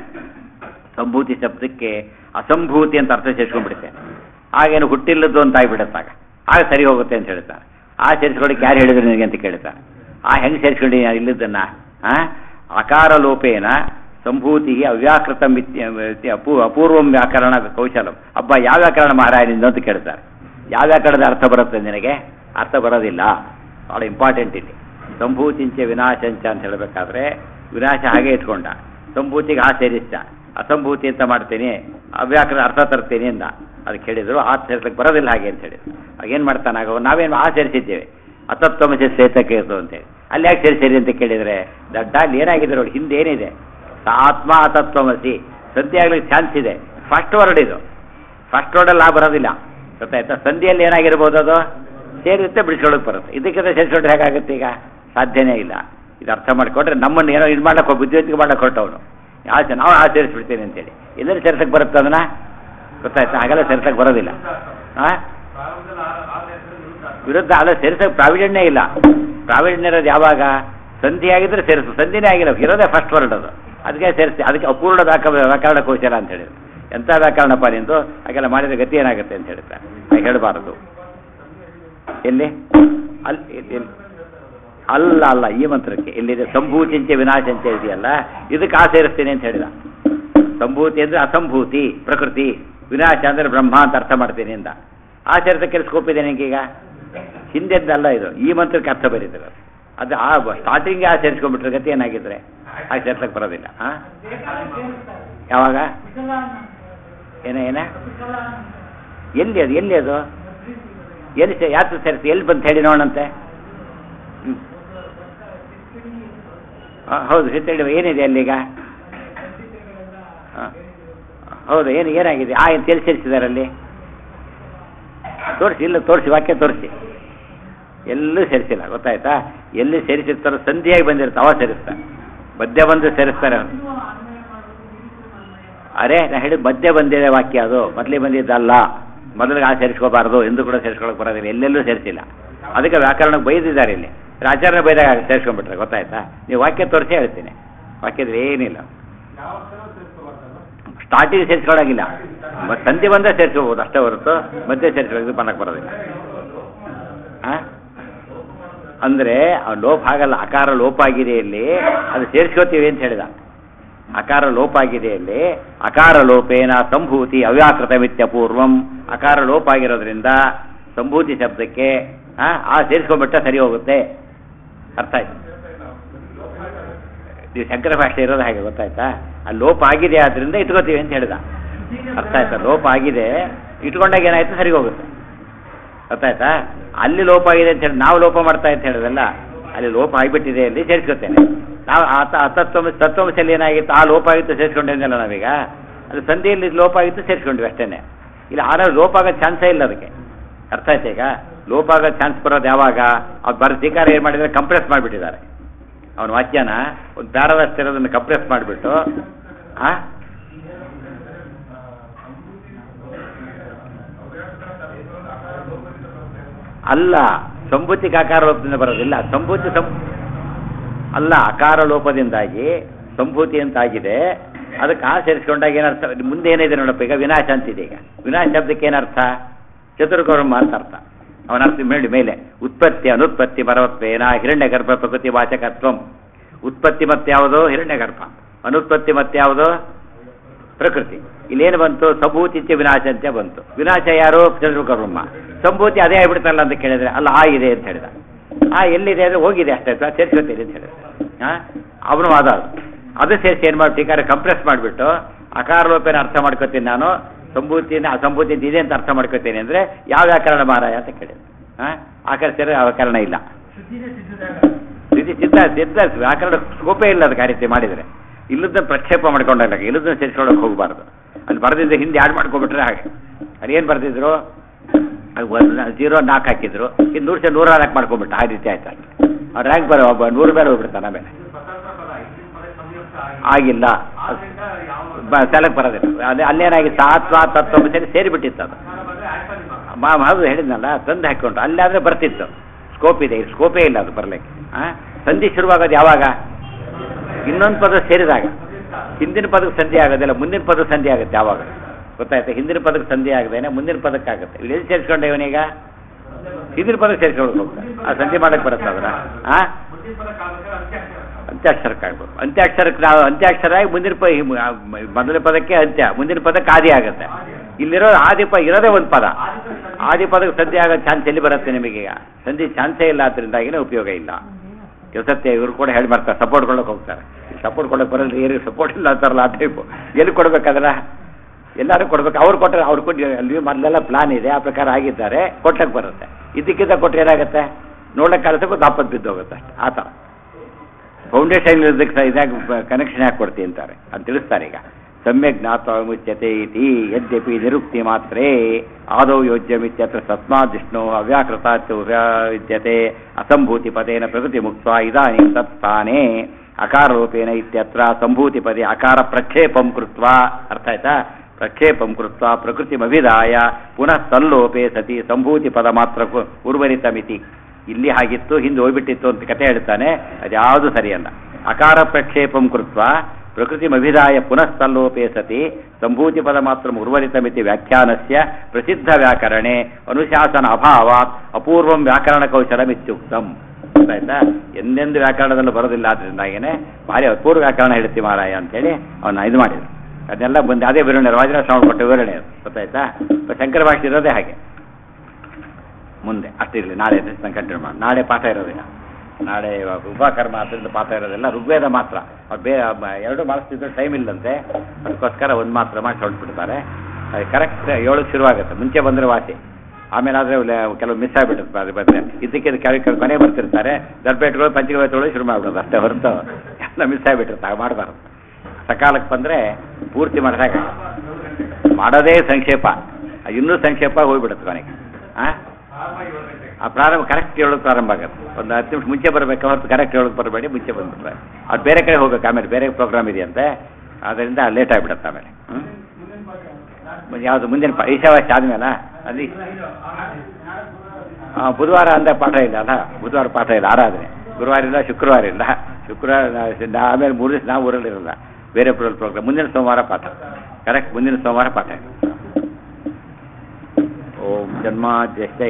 ಸಂಭೂತಿ ಶಬ್ದಕ್ಕೆ ಅಸಂಭೂತಿ ಅಂತ ಅರ್ಥ ಸೇರಿಸ್ಕೊಂಡ್ಬಿಡುತ್ತೆ ಆಗೇನು ಹುಟ್ಟಿಲ್ಲದ್ದು ಅಂತ ಆಗಿಬಿಡುತ್ತಾಗ ಆಗ ಸರಿ ಹೋಗುತ್ತೆ ಅಂತ ಹೇಳ್ತಾರೆ ಆ ಸೇರಿಸ್ಕೊಳ್ಳಿಕ್ಕೆ ಯಾರು ಹೇಳಿದ್ರು ನಿನಗೆ ಅಂತ ಕೇಳ್ತಾರೆ ಆ ಹೆಂಗೆ ಸೇರಿಸ್ಕೊಂಡು ಇಲ್ಲದನ್ನ ಆ ಅಕಾರ ಲೋಪೇನ ಸಂಭೂತಿ ಅವ್ಯಾಕೃತ ಅಪೂ ಅಪೂರ್ವಂ ವ್ಯಾಕರಣ ಕೌಶಲಂ ಅಬ್ಬ ಯಾವ ವ್ಯಾಕರಣ ಮಹಾರಾಯನಿಂದ ಅಂತ ಕೇಳ್ತಾರೆ ಯಾವ ವ್ಯಾಕರಣದ ಅರ್ಥ ಬರುತ್ತೆ ನಿನಗೆ ಅರ್ಥ ಬರೋದಿಲ್ಲ ಭಾಳ ಇಂಪಾರ್ಟೆಂಟ್ ಇಲ್ಲಿ ಸಂಭೂತಿಂಚ ವಿನಾಶಂಚ ಅಂತ ಹೇಳಬೇಕಾದ್ರೆ ವಿನಾಶ ಹಾಗೆ ಇಟ್ಕೊಂಡ ಸಂಭೂತಿಗೆ ಆ ಸೇರಿಸ್ತ ಅಸಂಭೂತಿ ಅಂತ ಮಾಡ್ತೀನಿ ಅವ್ಯಾಕರಣ ಅರ್ಥ ತರ್ತೀನಿ ಅಂದ ಅದಕ್ಕೆ ಹೇಳಿದ್ರು ಆ ಸೇರ್ಸಕ್ಕೆ ಬರೋದಿಲ್ಲ ಹಾಗೆ ಅಂತ ಹೇಳಿದ್ರು ಆಗೇನು ಮಾಡ್ತಾನೆ ಆಗ ನಾವೇನು ಆ ಸೇರಿಸಿದ್ದೇವೆ ಅತತ್ವಮಸಿ ಸೇತಕ್ಕೆ ಇತ್ತು ಅಂತೇಳಿ ಅಲ್ಲಿ ಯಾಕೆ ಸೇರಿಸಿರಿ ಅಂತ ಕೇಳಿದರೆ ದಡ್ಡ ಅಲ್ಲಿ ಏನಾಗಿದೆ ನೋಡಿ ಹಿಂದೆ ಏನಿದೆ ಆತ್ಮ ಅತತ್ವಮಸಿ ಸಂಧಿ ಆಗ್ಲಿಕ್ಕೆ ಚಾನ್ಸ್ ಇದೆ ಫಸ್ಟ್ ವರ್ಡ್ ಇದು ಫಸ್ಟ್ ವರ್ಡಲ್ಲಿ ಆ ಬರೋದಿಲ್ಲ ಗೊತ್ತಾಯ್ತಾ ಸಂಧಿಯಲ್ಲಿ ಏನಾಗಿರ್ಬೋದು ಅದು ಸೇರುತ್ತೆ ಬಿಡಿಸ್ಕೊಳ್ಳೋಕೆ ಬರುತ್ತೆ ಇದಕ್ಕಿಂತ ಸೇರಿಸ್ಕೊಂಡ್ರೆ ಹೇಗಾಗುತ್ತೆ ಈಗ ಸಾಧ್ಯನೇ ಇಲ್ಲ ಇದು ಅರ್ಥ ಮಾಡಿಕೊಂಡ್ರೆ ನಮ್ಮನ್ನು ಏನೋ ಇದು ಮಾಡಕ್ಕೆ ಬುದ್ಧಿವಂತಿಕೆ ಮಾಡಕ್ಕೆ ಹೊರಟವನು ಆಚೆ ನಾವು ಆ ಸೇರಿಸ್ಬಿಡ್ತೇನೆ ಅಂತೇಳಿ ಎಲ್ಲರೂ ಸೇರ್ಸಕ್ಕೆ ಬರುತ್ತೆ ಅದನ್ನ ಗೊತ್ತಾಯ್ತಾ ಹಾಗೆಲ್ಲ ಸೇರ್ಸಕ್ಕೆ ಬರೋದಿಲ್ಲ ಹಾಂ ಪ್ರಾರಂಭದಲ್ಲಿ ಆ- ಆ ದೇಶದಲ್ಲಿ ವಿರುದ್ಧ ವಿರುದ್ಧ ಅಲ್ಲ ಸೇರಿಸೋಕೆ ಪ್ರಾವಿಡೆಂಟ್ನೇ ಇಲ್ಲ ಪ್ರಾವಿಡೆಂಟ್ ಇರೋದು ಯಾವಾಗ ಸಂಧಿ ಆಗಿದ್ರೆ ಸೇರಿಸು ಸಂಧಿನೇ ಆಗಿಲ್ಲ ಇರೋದೇ ಫಸ್ಟ್ ವರ್ಡ್ ಅದು ಅದಕ್ಕೆ ಸೇರಿಸಿ ಅದಕ್ಕೆ ಅಪೂರ್ಣ ವ್ಯಾಕ ವ್ಯಾಕರಣ ಕೌಶಲ ಅಂತ ಹೇಳಿದ್ರು ಎಂಥ ವ್ಯಾಕರಣಪ್ಪ ನಿಂದು ಹಾಗೆಲ್ಲ ಮಾಡಿದ ಗತಿ ಏನಾಗುತ್ತೆ ಅಂತ ಹೇಳ್ತಾರೆ ಹಾಗೆ ಹೇಳಬಾರದು ಎಲ್ಲಿ ಅಲ್ಲಿ ಎಲ್ಲಿ ಅಲ್ಲ ಅಲ್ಲ ಈ ಮಂತ್ರಕ್ಕೆ ಎಲ್ಲಿದೆ ಸಂಭೂತಿಂಚೆ ವಿನಾಶಂಚೆ ಇದೆಯಲ್ಲ ಇದಕ್ಕೆ ಆ ಸೇರಿಸ್ತೀನಿ ಅಂತ ಹೇಳಿದ ಸಂಭೂತಿ ಅಂದ್ರೆ ಅಸಂಭೂತಿ ಪ್ರಕೃತಿ ವಿನಾಶ ಅಂದ್ರೆ ಬ್ರಹ್ಮ ಅಂತ ಅರ್ಥ ಮಾಡ್ತೀನಿ ಅಂದ ಆ ಸೇರಿಸಕ್ಕೆ ಸ್ಕೋಪ್ ಇದೆ ನಿಂಗೀಗ ಹಿಂದೆದ್ದಲ್ಲ ಇದು ಈ ಮಂತ್ರಕ್ಕೆ ಅರ್ಥ ಬರೀತಾರೆ ಅದು ಆ ಸ್ಟಾರ್ಟಿಂಗ್ ಆ ಸೇರಿಸ್ಕೊಂಡ್ಬಿಟ್ರೆ ಗತಿ ಏನಾಗಿದ್ರೆ ಆ ಸೇರ್ಸಕ್ಕೆ ಬರೋದಿಲ್ಲ ಆ ಯಾವಾಗ ಏನ ಏನ ಎಲ್ಲಿ ಅದು ಎಲ್ಲಿ ಅದು ಎಲ್ಲಿ ಸೇ ಯಾತ್ರ ಸೇರಿಸಿ ಎಲ್ಲಿ ಬಂತ ಹೇಳಿ ನೋಡಂತೆ ಹ್ಮ್. ಆ, ಹೌದು ಹೇಳಿ ಏನಿದೆ ಅಲ್ಲೀಗ ಆ, ಹೌದು ಏನು ಏನಾಗಿದೆ ಆ ಏನು ಎಲ್ಲಿ ಸೇರಿಸಿದ್ದಾರೆ ಅಲ್ಲಿ ತೋರಿಸಿ ಇಲ್ಲ ತೋರಿಸಿ ವಾಕ್ಯ ತೋರಿಸಿ ಎಲ್ಲೂ ಸೇರಿಸಿಲ್ಲ ಗೊತ್ತಾಯ್ತಾ ಎಲ್ಲಿ ಸೇರಿಸಿರ್ತಾರೋ ಸಂಧಿಯಾಗಿ ಬಂದಿರುತ್ತೆ ಅವ ಸೇರಿಸ್ತಾರೆ ಮಧ್ಯ ಬಂದು ಸೇರಿಸ್ತಾರೆ ಅವ್ರು. ಅರೆ ನಾ ಹೇಳಿ ಮಧ್ಯೆ ಬಂದಿದೆ ವಾಕ್ಯ ಅದು ಮೊದಲೇ ಬಂದಿದ್ದಲ್ಲ ಮೊದಲಿಗೆ ಆ ಸೇರಿಸ್ಕೋಬಾರ್ದು ಎಂದು ಕೂಡ ಸೇರಿಸ್ಕೊಳಕ್ ಬರೋದಿಲ್ಲ ಎಲ್ಲೆಲ್ಲೂ ಸೇರಿಸಿಲ್ಲ ಅದಕ್ಕೆ ವ್ಯಾಕರಣಕ್ಕೆ ಬೈದಿದ್ದಾರೆ ಇಲ್ಲಿ ಆಚಾರ್ಯ ಬೈದಾಗ ಸೇರಿಸ್ಕೊಂಡ್ಬಿಟ್ರೆ ಗೊತ್ತಾಯ್ತಾ ನೀವು ವಾಕ್ಯ ತೋರಿಸಿ ಹೇಳ್ತೀನಿ ವಾಕ್ಯದಲ್ಲಿ ಏನಿಲ್ಲ ಯಾವ ಥರ ಸೇರಿಸ್ಕೋಬಾರ್ದಲ್ಲ ಸ್ಟಾರ್ಟಿಂಗ್ ಸೇರಿಸ್ಕೊಳಂಗಿಲ್ಲ ಮತ್ತೆ ಸಂಧಿ ಬಂದರೆ ಸೇರಿಸ್ಕೋಬೋದು ಅಷ್ಟೇ ಹೊರತು ಮಧ್ಯೆ ಸೇರಿಸ್ಕೊಳ್ಳೋದು ಬನ್ನಕ್ಕೆ ಬರೋದಿಲ್ಲ ಆ? ಅಂದ್ರೆ ಆ ಲೋಪ ಆಗಲ್ಲ ಅಕಾರ ಲೋಪ ಆಗಿದೆ ಇಲ್ಲಿ ಅದು ಸೇರಿಸ್ಕೋತೀವಿ ಅಂತ ಹೇಳಿದ ಅಕಾರ ಲೋಪ ಆಗಿದೆ ಇಲ್ಲಿ ಅಕಾರ ಲೋಪೇನ ಸಂಭೂತಿ ಅವ್ಯಾಕೃತ ಮಿತ್ಯ ಪೂರ್ವಂ ಅಕಾರ ಲೋಪ ಆಗಿರೋದ್ರಿಂದ ಸಂಭೂತಿ ಶಬ್ದಕ್ಕೆ ಆ, ಆ ಸೇರಿಸ್ಕೊಂಡ್ಬಿಟ್ರೆ ಸರಿ ಹೋಗುತ್ತೆ ಅರ್ಥ ಆಯ್ತು ನೀವು ಶಂಕರ ಭಾಷೆ ಇರೋದು ಹಾಗೆ ಗೊತ್ತಾಯ್ತಾ ಆ ಲೋಪ ಆಗಿದೆ ಆದ್ರಿಂದ ಇಟ್ಕೋತೀವಿ ಅಂತ ಹೇಳಿದ ಅರ್ಥ ಆಯ್ತಾ ಲೋಪ ಆಗಿದೆ ಇಟ್ಕೊಂಡಾಗ ಏನಾಯ್ತು ಸರಿ ಹೋಗುತ್ತೆ ಗೊತ್ತಾಯ್ತಾ ಅಲ್ಲಿ ಲೋಪ ಆಗಿದೆ ಅಂತ ಹೇಳಿ ನಾವು ಲೋಪ ಮಾಡ್ತಾ ಅಂತ ಹೇಳಿದಲ್ಲ ಅಲ್ಲಿ ಲೋಪ ಆಗಿಬಿಟ್ಟಿದೆ ಅಲ್ಲಿ ಸೇರಿಸ್ಕೊತೇನೆ ನಾವು ಆತ ಅತತ್ವ ತತ್ವಂಶಲ್ಲಿ ಏನಾಗಿತ್ತು ಆ ಲೋಪ ಆಗಿತ್ತು ಸೇರಿಸ್ಕೊಂಡಿದ್ದಲ್ಲ ನಾವೀಗ ಅದು ಸಂಧಿಯಲ್ಲಿ ಲೋಪ ಆಗಿತ್ತು ಸೇರಿಸ್ಕೊಂಡ್ವಿ ಅಷ್ಟೇನೆ ಇಲ್ಲ ಆದ್ರೆ ಲೋಪ ಆಗೋ ಚಾನ್ಸೇ ಇಲ್ಲ ಅದಕ್ಕೆ ಅರ್ಥ ಆಯ್ತಾ ಈಗ ಲೋಪ ಆಗೋ ಚಾನ್ಸ್ ಬರೋದು ಯಾವಾಗ ಅವ್ರು ಬರೋ ಧಿಕಾರ ಏನು ಮಾಡಿದ್ದಾರೆ ಕಂಪ್ರೆಸ್ ಮಾಡಿಬಿಟ್ಟಿದ್ದಾರೆ ಅವನ ವಾಕ್ಯನ ಒಂದು ಪ್ಯಾರದಷ್ಟು ಇರೋದನ್ನು ಕಂಪ್ರೆಸ್ ಮಾಡಿಬಿಟ್ಟು ಆ ಅಲ್ಲ ಸಂಭೂತಿಗೆ ಆಕಾರ ಲೋಪದಿಂದ ಬರೋದಿಲ್ಲ ಸಂಭೂತಿ ಸಂ ಅಲ್ಲ ಅಕಾರ ಲೋಪದಿಂದಾಗಿ ಸಂಭೂತಿ ಅಂತಾಗಿದೆ ಅದಕ್ಕೆ ಆ ಸೇರಿಸ್ಕೊಂಡಾಗ ಏನರ್ಥ ಮುಂದೆ ಏನಿದೆ ನೋಡಪ್ಪ ಈಗ ವಿನಾಶ ಅಂತಿದೆ ಈಗ ವಿನಾಶ ಶಬ್ದಕ್ಕೆ ಏನರ್ಥ ಚತುರ್ಗೌರಮ್ಮ ಅಂತ ಅರ್ಥ ಅವನ ಅರ್ಥ ಮೇಳಿ ಮೇಲೆ ಉತ್ಪತ್ತಿ ಅನುತ್ಪತ್ತಿ ಪರವತ್ವೇನ ಹಿರಣ್ಯ ಗರ್ಭ ಪ್ರಕೃತಿ ವಾಚಕತ್ವಂ ಉತ್ಪತ್ತಿ ಮತ್ತೆ ಯಾವುದು ಹಿರಣ್ಯ ಗರ್ಭ ಅನುತ್ಪತ್ತಿ ಮತ್ತೆ ಯಾವುದು ಪ್ರಕೃತಿ ಇಲ್ಲೇನು ಬಂತು ಸಂಭೂತಿ ಇತ್ಯ ವಿನಾಶ ಅಂತ ಬಂತು ವಿನಾಶ ಯಾರು ಚಂದ್ರಕರ್ಮ ಸಂಭೂತಿ ಅದೇ ಆಗ್ಬಿಡ್ತಲ್ಲ ಅಂತ ಕೇಳಿದ್ರೆ ಅಲ್ಲ ಆ ಇದೆ ಅಂತ ಹೇಳಿದ ಆ ಎಲ್ಲಿದೆ ಅಂದ್ರೆ ಹೋಗಿದೆ ಅಷ್ಟೇ ಸರ್ ಸೇರ್ಸ್ಕೊತೀನಿ ಅಂತ ಹೇಳಿದ ಹಾ ಅವನು ವಾದ ಅದು. ಅದು ಸೇರಿಸಿ ಏನು ಮಾಡಿ ಟೀಕಾರ ಕಂಪ್ರೆಸ್ ಮಾಡಿಬಿಟ್ಟು ಅಕಾರ ಲೋಪೇನ ಅರ್ಥ ಮಾಡ್ಕೋತೀನಿ ನಾನು ಸಂಭೂತಿನ ಅಸಂಭೂತಿ ಅಂತ ಇದೆ ಅಂತ ಅರ್ಥ ಮಾಡ್ಕೋತೀನಿ ಅಂದ್ರೆ ಯಾವ ವ್ಯಾಕರಣ ಮಾರಾಯ ಅಂತ ಕೇಳಿದ ಹಾ ಆಕಾರ ಸೇರಿ ಆ ವ್ಯಾಕರಣ ಇಲ್ಲ ಸ್ಥಿತಿ ಸಿದ್ಧ ಸಿದ್ಧ ವ್ಯಾಕರಣ ಸ್ಕೋಪೇ ಇಲ್ಲ ಅದಕ್ಕೆ ಆ ರೀತಿ ಮಾಡಿದರೆ ಇಲ್ಲದ ಪ್ರಕ್ಷೇಪ ಮಾಡ್ಕೊಂಡಾಗ ಇಲ್ಲದ ಸೇರಿಸ್ಕೊಳ್ಳೋಕೆ ಹೋಗಬಾರ್ದು ಅಲ್ಲಿ ಬರೆದಿದ್ದು ಹಿಂದೆ ಆಡ್ ಮಾಡ್ಕೊಬಿಟ್ರೆ ಹಾಗೆ ಅದೇನು ಬರೆದಿದ್ರು ಅದು ಒಂದು ಜೀರೋ ನಾಲ್ಕು ಹಾಕಿದ್ರು ಇನ್ನು ನೂರು ನೂರ ನಾಲ್ಕು ಮಾಡ್ಕೊಂಬಿಟ್ಟು ಆ ರೀತಿ ಆಯ್ತು ಹಾಗೆ ಅವ್ರು ರ್ಯಾಂಕ್ ಬರೋ ಒಬ್ಬ ನೂರು ಮೇಲೆ ಹೋಗ್ಬಿಡ್ತಾನೆ ಆಮೇಲೆ ಸ್ವತಂತ್ರ ಪದ ಹಿಂದಿನ ಪದ ಸಂಯುಕ್ತ ಆಗಿಲ್ಲ ಆದ್ರಿಂದ ಯಾವ ಬ- ಸೆಲೆಕ್ಟ್ ಬರೋದಿಲ್ಲ ಅದೇ ಅಲ್ಲೇನಾಗಿ ಸಾತ್ವ ತತ್ವ ಸೇರಿ ಸೇರಿಬಿಟ್ಟಿತ್ತು ಅದು ಬಂದ್ರೆ ಆಯ್ತಾ ನಿಮ್ಮ ಮಾ ಹೌದು ಹೇಳಿದ್ನಲ್ಲ ತಂದು ಹಾಕ್ಕೊಂಡ್ರು ಅಲ್ಲಾದ್ರೆ ಬರ್ತಿತ್ತು ಸ್ಕೋಪ್ ಇದೆ ಇಲ್ಲಿ ಸ್ಕೋಪೇ ಇಲ್ಲ ಅದು ಬರಲಿಕ್ಕೆ ಆ ಸಂಧಿ ಶುರುವಾಗೋದು ಯಾವಾಗ ಇನ್ನೊಂದು ಪದ ಸೇರಿದಾಗ ಹಿಂದಿನ ಪದಕ್ಕೆ ಸಂಧಿ ಆಗೋದಿಲ್ಲ ಮುಂದಿನ ಪದಕ್ಕೆ ಸಂಧಿ ಆಗುತ್ತೆ ಯಾವಾಗ ಗೊತ್ತಾಯ್ತಾ ಹಿಂದಿನ ಪದಕ್ಕೆ ಸಂಧಿ ಆಗದೇನೆ ಮುಂದಿನ ಪದಕ್ಕೆ ಆಗುತ್ತೆ ಇಲ್ಲಿ ಎಲ್ಲಿ ಸೇರಿಸ್ಕೊಂಡೆ ಇವನೀಗ ಹಿಂದಿನ ಪದಕ್ಕೆ ಸೇರಿಸ್ಕೊಂಡು ಹೋಗ್ತಾನೆ ಆ ಸಂಧಿ ಮಾಡಕ್ಕೆ ಬರುತ್ತೆ ಅದನ್ನ ಆ ಮುಂದಿನ ಪದ ಕಾಲಕ್ಕೆ ಅಂತ್ಯಾಕ್ಷರ ಅಂತ್ಯಾಕ್ಷರಕ್ಕೆ ಆಗ್ಬೋದು ಅಂತ್ಯಾಕ್ಷರಕ್ಕೆ ನಾವು ಅಂತ್ಯಾಕ್ಷರ ಆಗಿ ಮುಂದಿನ ಪ ಈ ಮ- ಆ ಮ- ಮೊದಲ ಪದಕ್ಕೆ ಅಂತ್ಯ ಮುಂದಿನ ಪದಕ್ಕೆ ಆದಿ ಆಗುತ್ತೆ ಇಲ್ಲಿರೋ ಆದಿ ಪ ಇರೋದೇ ಒಂದು ಪದ ಆದಿ ಪದಕ್ಕೆ ಸಂಧಿ ಆಗೋ ಚಾನ್ಸ್ ಎಲ್ಲಿ ಬರುತ್ತೆ ನಿಮಗೀಗ ಸಂಧಿ ಚಾನ್ಸೇ ಇಲ್ಲ ಅದರಿಂದಾಗಿನೇ ಉಪಯೋಗ ಇಲ್ಲ ಸತ್ಯ ಇವರು ಕೂಡ ಹೇಳಿ ಮಾಡ್ತಾರೆ ಸಪೋರ್ಟ್ ಕೊಡೋಕೆ ಹೋಗ್ತಾರೆ ಸಪೋರ್ಟ್ ಕೊಡೋಕೆ ಬರಲ್ಲ ಏರಿ ಸಪೋರ್ಟ್ ಇಲ್ಲ ಅಂತಾರಲ್ಲ ಆ ಟೈಪು ಎಲ್ಲಿ ಕೊಡ್ಬೇಕಾದ್ರೆ ಎಲ್ಲರೂ ಕೊಡ್ಬೇಕು ಅವ್ರು ಕೊಟ್ಟರೆ ಅವ್ರು ಕೊಟ್ಟು ಅಲ್ಲಿ ಮೊದಲೆಲ್ಲ ಪ್ಲಾನ್ ಇದೆ ಆ ಪ್ರಕಾರ ಆಗಿದ್ದಾರೆ ಕೊಟ್ಟಕ್ಕೆ ಬರುತ್ತೆ ಇದಕ್ಕಿಂತ ಕೊಟ್ಟರೆ ಏನಾಗುತ್ತೆ ನೋಡಕ್ಕೆ ಸ್ವಲ್ಪ ದಾಪತ್ ಬಿದ್ದು ಹೋಗುತ್ತೆ ಅಷ್ಟೇ ಆ ಥರ ಫೌಂಡೇಶನ್ ಇರೋದಕ್ಕೆ ಇದಾಗ ಕನೆಕ್ಷನ್ ಹಾಕಿ ಕೊಡ್ತೀನಿ ಅಂತಾರೆ ಅಂತ ತಿಳಿಸ್ತಾರೆ ಈಗ ಸಮ್ಯಕ್ ಜ್ಞಾತ ಮುಚ್ಯತೆ ಇತಿ ಯದ್ಯಪಿ ನಿರುಕ್ತಿ ಮಾತ್ರೇ ಆದೌ ಯೋಜ್ಯಮಿತ್ಯತ್ರ ತಸ್ಮಾತ್ ವಿಷ್ಣು ಅವ್ಯಾಕೃತ ವಿದ್ಯತೆ ಅಸಂಭೂತಿ ಪದೇನ ಪ್ರಕೃತಿ ಮುಕ್ತ ಇದಾನಿಂ ತತ್ಸ್ಥಾನೆ ಅಕಾರ ರೂಪೇಣ ಇತ್ಯತ್ರ ಸಂಭೂತಿ ಪದೇ ಅಕಾರ ಪ್ರಕ್ಷೇಪಂ ಕೃತ್ವ ಅರ್ಥ ಆಯ್ತಾ ಪ್ರಕ್ಷೇಪಂ ಕೃತ್ವ ಪ್ರಕೃತಿಮಭಿದಾಯ ಪುನಃ ಸಲ್ಲೋಪೆ ಸತಿ ಸಂಭೂತಿ ಪದ ಮಾತ್ರ ಕು- ಉರ್ವರಿತಮಿತಿ ಇಲ್ಲಿ ಹಾಗಿತ್ತು ಹಿಂದೆ ಹೋಗ್ಬಿಟ್ಟಿತ್ತು ಅಂತ ಕತೆ ಹೇಳ್ತಾನೆ ಅದ್ಯಾವುದು ಸರಿಯಲ್ಲ ಅಕಾರ ಪ್ರಕ್ಷೇಪಂ ಕೃತ್ವ ಪ್ರಕೃತಿಮಭಿಧಾಯ ಪುನಃ ಸತಿ ಸಂಭೂತಿ ಪದ ಮಾತ್ರ ಉರ್ವರಿತಮಿತಿ ವ್ಯಾಖ್ಯಾನಸ್ಯ ಪ್ರಸಿದ್ಧ ವ್ಯಾಕರಣೆ ಅನುಶಾಸನ ಅಭಾವಾತ್ ಅಪೂರ್ವಂ ವ್ಯಾಕರಣ ಕೌಶಲಮಿತ್ಯುಕ್ತಂ ಗೊತ್ತಾಯ್ತಾ ಎಂದೆಂದು ವ್ಯಾಕರಣದಲ್ಲೂ ಬರೋದಿಲ್ಲ ಆದ್ರಿಂದಾಗೇನೆ ಭಾರಿ ಅಪೂರ್ವ ವ್ಯಾಕರಣ ಹೇಳ್ತಿ ಮಾರಾಯ ಅಂತೇಳಿ ಅವನ್ನ ಇದು ಮಾಡಿದ್ರು ಅದನ್ನೆಲ್ಲ ಬಂದು ಅದೇ ವಿವರಣೆ ರಾಜರ ಶ್ರವಣ ಕೊಟ್ಟ ವಿವರಣೆ ಅದು ಗೊತ್ತಾಯ್ತಾ ಶಂಕರ ಭಾಷೆ ಇರೋದೇ ಹಾಗೆ ಮುಂದೆ ಅಷ್ಟಿರಲಿ ನಾಳೆ ಕಂಟಿನ್ಯೂ ಮಾಡಿ ನಾಳೆ ಪಾಠ ಇರೋದಿಲ್ಲ ನಾಳೆ ಉಪಕರ್ಮ ಅದರಿಂದ ಪಾಠ ಇರೋದಿಲ್ಲ ಋಗ್ವೇದ ಮಾತ್ರ ಅವ್ರು ಬೇ ಬ- ಎರಡು ಮಾಡಿಸ್ತಿದ್ರೆ ಟೈಮ್ ಇಲ್ಲಂತೆ ಅದಕ್ಕೋಸ್ಕರ ಒಂದು ಮಾತ್ರ ಮಾಡಿ ಹೊರಟ್ಬಿಡ್ತಾರೆ ಅದು ಕರೆಕ್ಟ್ ಏಳಕ್ಕೆ ಶುರುವಾಗುತ್ತೆ ಮುಂಚೆ ಬಂದರೆ ವಾಸಿ ಆಮೇಲೆ ಆದರೆ ಕೆಲವು ಮಿಸ್ ಆಗಿಬಿಡುತ್ತೆ ಅದು ಬಂದರೆ ಇದಕ್ಕೆ ಇದು ಕೆಲವು ಮನೆ ಬರ್ತಿರ್ತಾರೆ ದರ್ಪೇಟ್ಗಳು ಪಂಚಿಗೆ ತೊಗೊಳ್ಳಿ ಶುರು ಮಾಡ್ಬಿಡೋದು ಅಷ್ಟೇ ಹೊರತು ಎಲ್ಲ ಮಿಸ್ ಆಗಿಬಿಟ್ಟಿರ್ತಾರೆ ಹಾಗೆ ಮಾಡಬಾರ್ದು ಸಕಾಲಕ್ಕೆ ಬಂದರೆ ಪೂರ್ತಿ ಮಾಡಿದಾಗ ಮಾಡೋದೇ ಸಂಕ್ಷೇಪ ಇನ್ನೂ ಸಂಕ್ಷೇಪ ಹೋಗ್ಬಿಡುತ್ತೆ ಕೊನೆಗೆ ಹಾಂ ಆ ಪ್ರಾರಂಭ ಕರೆಕ್ಟ್ ಹೇಳೋದು ಪ್ರಾರಂಭ ಆಗುತ್ತೆ ಒಂದು ಹತ್ತು ನಿಮಿಷ ಮುಂಚೆ ಬರಬೇಕು ಹೊರತು ಕರೆಕ್ಟ್ ಹೇಳೋದು ಬರಬೇಡಿ ಮುಂಚೆ ಬಂದ್ಬಿಟ್ರೆ ಅದು ಬೇರೆ ಕಡೆ ಹೋಗ್ಬೇಕು ಆಮೇಲೆ ಬೇರೆ ಪ್ರೋಗ್ರಾಮ್ ಇದೆಯಂತೆ ಆದ್ದರಿಂದ ಲೇಟ್ ಆಗಿಬಿಡುತ್ತೆ ಆಮೇಲೆ ಹ್ಞೂ ಯಾವುದು ಮುಂದಿನ ಪ ಈಶಾವಾಸ್ಯ ಆದಮೇಲೆ ಅಲ್ಲಿ ಆ, ಬುಧವಾರ ಅಂದ ಪಾಠ ಇಲ್ಲ ಅಲ್ಲ ಬುಧವಾರ ಪಾಠ ಇಲ್ಲ ಆರಾಧನೆ ಗುರುವಾರ ಇಲ್ಲ ಶುಕ್ರವಾರ ಇಲ್ಲ ಶುಕ್ರವಾರ ನಾ- ಆಮೇಲೆ ಮೂರು ದಿವಸ ನಾವು ಊರಲ್ಲಿರಲ್ಲ ಬೇರೆ ಪ್ರೋಗ್ರಾಮ್ ಮುಂದಿನ ಸೋಮವಾರ ಪಾಠ ಕರೆಕ್ಟ್ ಮುಂದಿನ ಸೋಮವಾರ ಪಾಠ ಇದೆ ಓಂ ಜನ್ಮಾದ್ಯಶ್ಚ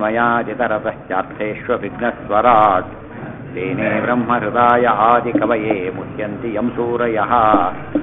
ಯತೋನ್ಮಯಾಜಿತರತಶ್ಚಾರ್ಥೇष्वभिघ्नस्वराट् तेने ब्रह्महृदाय आदिकवये मुह्यन्ति यं सूरयः